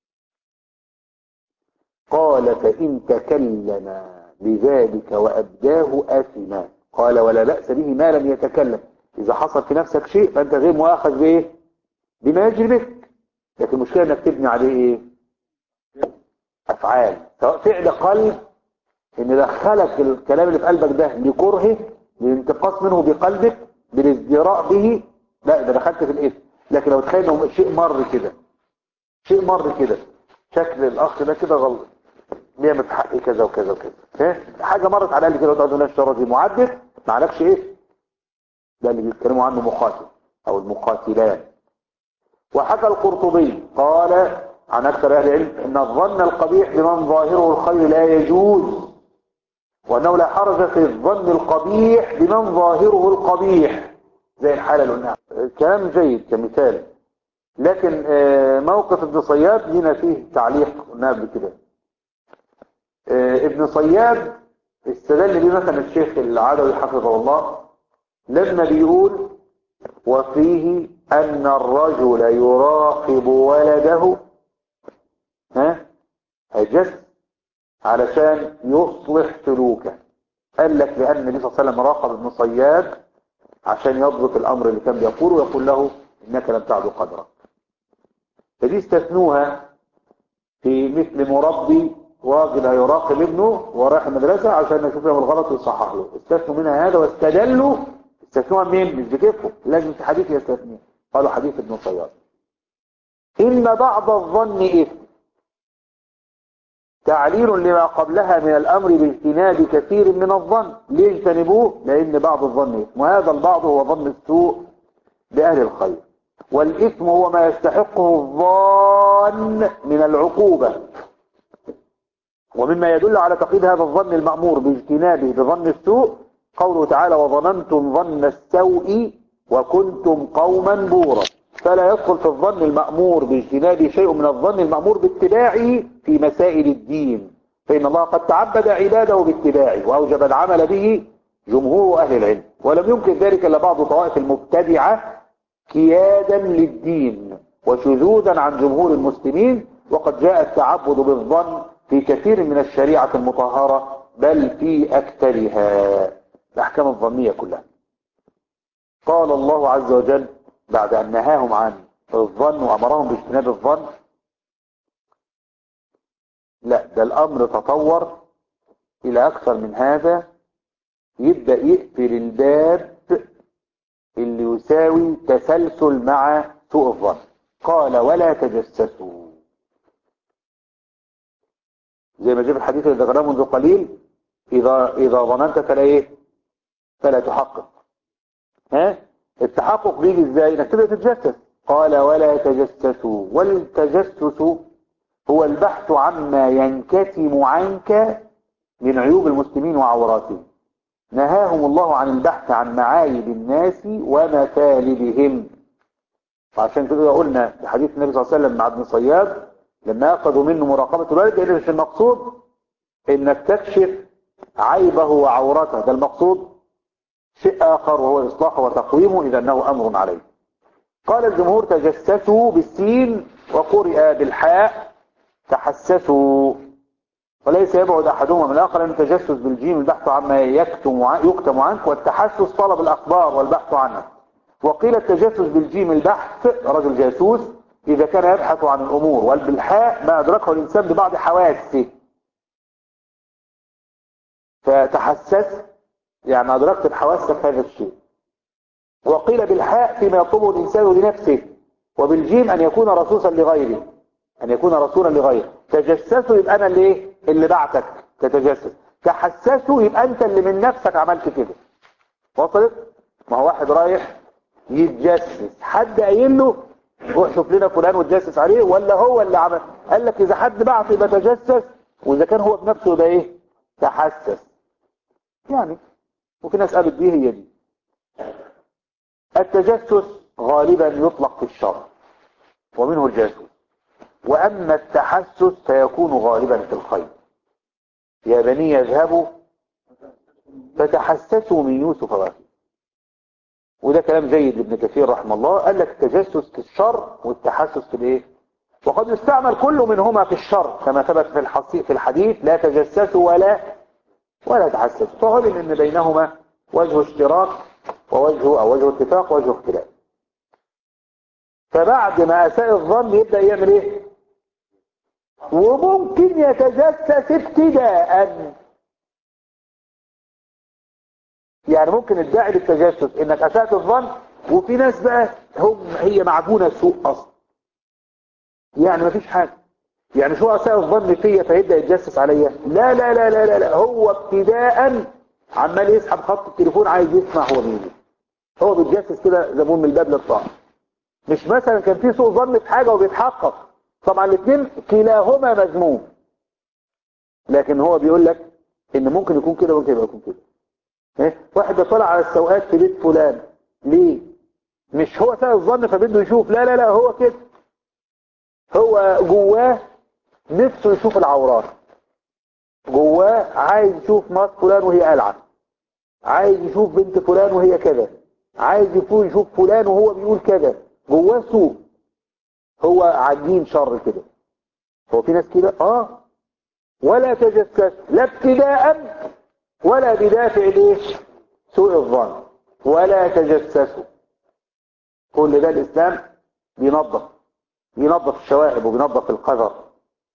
قال فان تكلم بذلك وابداه اثما قال ولا باس به ما لم يتكلم اذا حصل في نفسك شيء فانت غير مؤاخذ بايه بما يجري بك لكن المشكله انك تبني عليه ايه افعال سواء فعل قلب ان دخلك الكلام اللي في قلبك ده لكرهه للانتقاص منه بقلبك بالازدراء به لا ده دخلت في الاثم لكن لو تخيل انه شيء مر كده شيء مر كده شكل الاخ ده كده غلط بيعمل في حقي كذا وكذا وكذا ها؟ حاجه مرت على الاقل كده وتقعد الناس الشر دي معدل ما عليكش ايه ده اللي بيتكلموا عنه مقاتل او المقاتلان وحكى القرطبي قال عن أكثر أهل العلم أن الظن القبيح بمن ظاهره الخير لا يجوز وأنه لا حرج في الظن القبيح بمن ظاهره القبيح زي الحالة اللي قلناها كلام جيد كمثال لكن آه، موقف ابن صياد لنا فيه تعليق قلناه قبل كده آه، ابن صياد استدل به مثلا الشيخ العدوي حفظه الله لما بيقول وفيه أن الرجل يراقب ولده ها هيجس علشان يصلح سلوكه قال لك لأن النبي صلى الله عليه وسلم راقب ابن صياد عشان يضبط الأمر اللي كان بيقوله ويقول له إنك لم تعد قدرك فدي استثنوها في مثل مربي راجل هيراقب ابنه ورايح المدرسة عشان يشوف يعمل غلط ويصحح له استثنوا منها هذا واستدلوا استثنوها منين مش بكيفهم لازم في حديث يستثنيه قالوا حديث ابن صياد إن بعض الظن إثم تعليل لما قبلها من الأمر باجتناب كثير من الظن ليه اجتنبوه لأن بعض الظن إثم وهذا البعض هو ظن السوء بأهل الخير والإثم هو ما يستحقه الظان من العقوبة ومما يدل على تقييد هذا الظن المأمور باجتنابه بظن السوء قوله تعالى وظننتم ظن السوء وكنتم قوما بورا فلا يدخل في الظن المأمور باجتنابه شيء من الظن المأمور باتباعه في مسائل الدين فإن الله قد تعبد عباده باتباعه وأوجب العمل به جمهور أهل العلم ولم يمكن ذلك إلا بعض طوائف المبتدعة كيادا للدين وشذوذا عن جمهور المسلمين وقد جاء التعبد بالظن في كثير من الشريعة المطهرة بل في أكثرها الأحكام الظنية كلها قال الله عز وجل بعد أن نهاهم عن الظن وأمرهم باجتناب الظن لا ده الأمر تطور إلى أكثر من هذا يبدأ يقفل الباب اللي يساوي تسلسل مع سوء الظن قال ولا تجسسوا زي ما جاء في الحديث اللي ذكرناه منذ قليل إذا إذا ظننت فلا إيه فلا تحقق ها التحقق بيجي ازاي انك تبدا تتجسس قال ولا تجسسوا والتجسس هو البحث عما ينكتم عنك من عيوب المسلمين وعوراتهم نهاهم الله عن البحث عن معايب الناس ومثالبهم وعشان كده قلنا في حديث النبي صلى الله عليه وسلم مع ابن صياد لما أخذوا منه مراقبة الوالد لأن مش المقصود انك تكشف عيبه وعورته ده المقصود شيء آخر وهو إصلاحه وتقويمه إذا أنه أمر عليه قال الجمهور تجسسوا بالسين وقرئ بالحاء تحسسوا وليس يبعد أحدهما من الآخر أن التجسس بالجيم البحث عما يكتم يكتم عنك والتحسس طلب الأخبار والبحث عنها وقيل التجسس بالجيم البحث رجل جاسوس إذا كان يبحث عن الأمور والبالحاء ما أدركه الإنسان ببعض حواسه فتحسس يعني أدركت بحواسك هذا الشيء وقيل بالحاء فيما يطلبه الإنسان لنفسه وبالجيم أن يكون رسوسا لغيره أن يكون رسولا لغيره تجسسوا يبقى أنا اللي إيه؟ اللي بعتك تتجسس تحسسوا يبقى أنت اللي من نفسك عملت كده وصلت ما هو واحد رايح يتجسس حد قايل له روح شوف لنا فلان وتجسس عليه ولا هو اللي عمل قال لك اذا حد بعت يبقى تجسس واذا كان هو بنفسه يبقى ايه تحسس يعني وفي ناس قالت دي هي دي التجسس غالبا يطلق في الشر ومنه الجاسوس واما التحسس فيكون غالبا في الخير يا بني يذهبوا فتحسسوا من يوسف واخيه وده كلام جيد لابن كثير رحمه الله قال لك التجسس في الشر والتحسس في الايه وقد يستعمل كل منهما في الشر كما ثبت في الحصي في الحديث لا تجسسوا ولا ولا تحسسوا فعلم ان بينهما وجه اشتراك ووجه او وجه اتفاق ووجه اختلاف فبعد ما اساء الظن يبدا يعمل ايه وممكن يتجسس ابتداء يعني ممكن الداعي للتجسس انك اسأت الظن وفي ناس بقى هم هي معجونة سوء اصلا يعني مفيش حاجة يعني شو اساء الظن فيا فيبدأ يتجسس عليا لا لا لا لا لا, لا. هو ابتداء عمال يسحب خط التليفون عايز يسمع هو مين هو بيتجسس كده زبون من الباب للطاعة مش مثلا كان في سوء ظن في حاجة وبيتحقق طبعا الاثنين كلاهما مذموم لكن هو بيقول لك ان ممكن يكون كده وممكن يكون كده ايه واحد طلع على السوقات في بيت فلان ليه مش هو سأل الظن فبده يشوف لا لا لا هو كده هو جواه نفسه يشوف العورات جواه عايز يشوف مرات فلان وهي قلعة عايز يشوف بنت فلان وهي كذا عايز يشوف فلان وهو بيقول كذا جواه سوء هو عجين شر كده هو في ناس كده اه ولا تجسس لا ابتداء ولا بدافع ليه سوء الظن ولا تجسسوا كل ده الإسلام بينظف بينظف الشوائب وبينظف القذر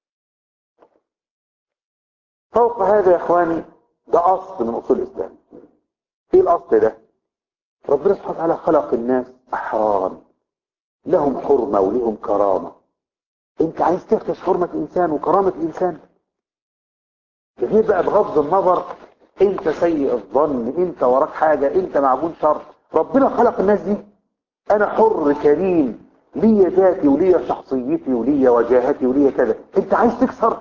فوق هذا يا إخواني ده أصل من أصول الإسلام ايه الأصل ده ربنا سبحانه وتعالى خلق الناس أحرارا لهم حرمة ولهم كرامة انت عايز تفتش حرمة إنسان وكرامة إنسان غير بقى بغض النظر انت سيء الظن انت وراك حاجة انت معجون شر ربنا خلق الناس دي انا حر كريم لي ذاتي ولي شخصيتي ولي وجاهتي ولي كذا انت عايز تكسر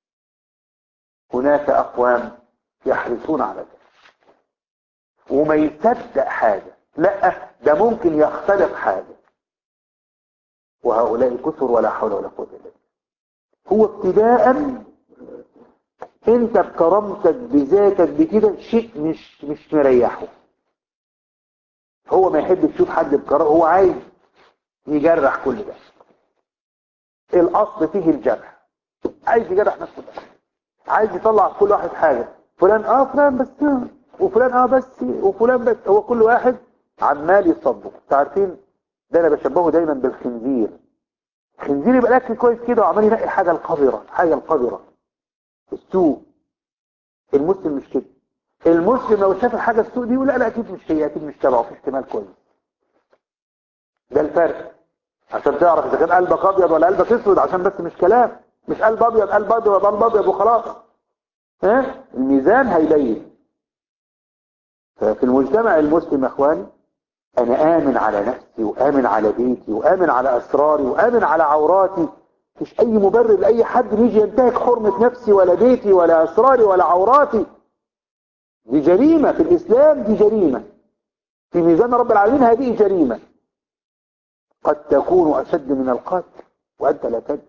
هناك اقوام يحرصون على ذلك وما يصدق حاجة لا ده ممكن يختلق حاجة وهؤلاء كثر ولا حول ولا قوة الا بالله هو ابتداء انت بكرامتك بذاتك بكده شيء مش مش مريحه هو ما يحب يشوف حد بكرامه هو عايز يجرح كل ده الاصل فيه الجرح عايز يجرح نفسه بس عايز يطلع كل واحد حاجة فلان اه فلان بس وفلان اه بس وفلان بس هو كل واحد عمال يصدق عارفين ده انا بشبهه دايما بالخنزير الخنزير يبقى الاكل كويس كده وعمال ينقي الحاجه القذره الحاجه القذره السوق المسلم مش كده المسلم لو شاف الحاجه السوق دي يقول لا لا اكيد مش هي اكيد مش تبعه في احتمال كويس ده الفرق عشان تعرف اذا كان قلبك ابيض ولا قلبك اسود عشان بس مش كلام مش قلب ابيض قلب ابيض قلب ابيض وخلاص ها الميزان هيبين ففي المجتمع المسلم يا اخواني انا امن على نفسي وامن على بيتي وامن على اسراري وامن على عوراتي مش اي مبرر لاي حد يجي ينتهك حرمة نفسي ولا بيتي ولا اسراري ولا عوراتي دي جريمة في الاسلام دي جريمة في ميزان رب العالمين هذه جريمة قد تكون اشد من القتل وانت لا تدري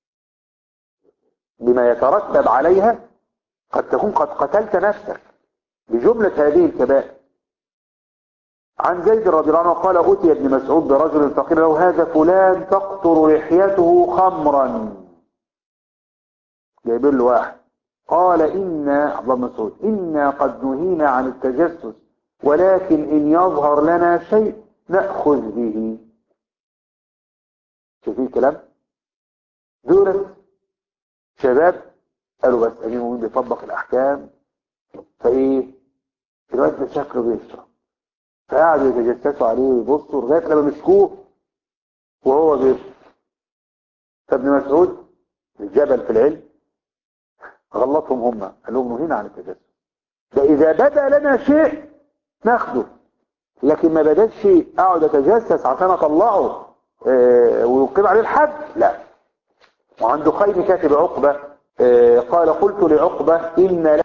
بما يترتب عليها قد تكون قد قتلت نفسك بجملة هذه الكبائر عن زيد رضي الله عنه قال أتي ابن مسعود برجل فقيل له هذا فلان تقطر لحيته خمرا جايبين له واحد قال إنا عبد الله مسعود إنا قد نهينا عن التجسس ولكن إن يظهر لنا شيء نأخذ به شايفين الكلام دولت شباب قالوا بس أمين مين بيطبق الأحكام فإيه الواد ده شكله بيشرب فقعدوا يتجسسوا عليه ويبصوا لغايه لما مسكوه وهو بيشرب فابن مسعود الجبل في العلم غلطهم هم قال لهم نهينا عن التجسس ده اذا بدا لنا شيء ناخده لكن ما بدأش اقعد اتجسس عشان اطلعه اه ويقيم عليه الحد لا وعنده خير كاتب عقبة اه قال قلت لعقبة إن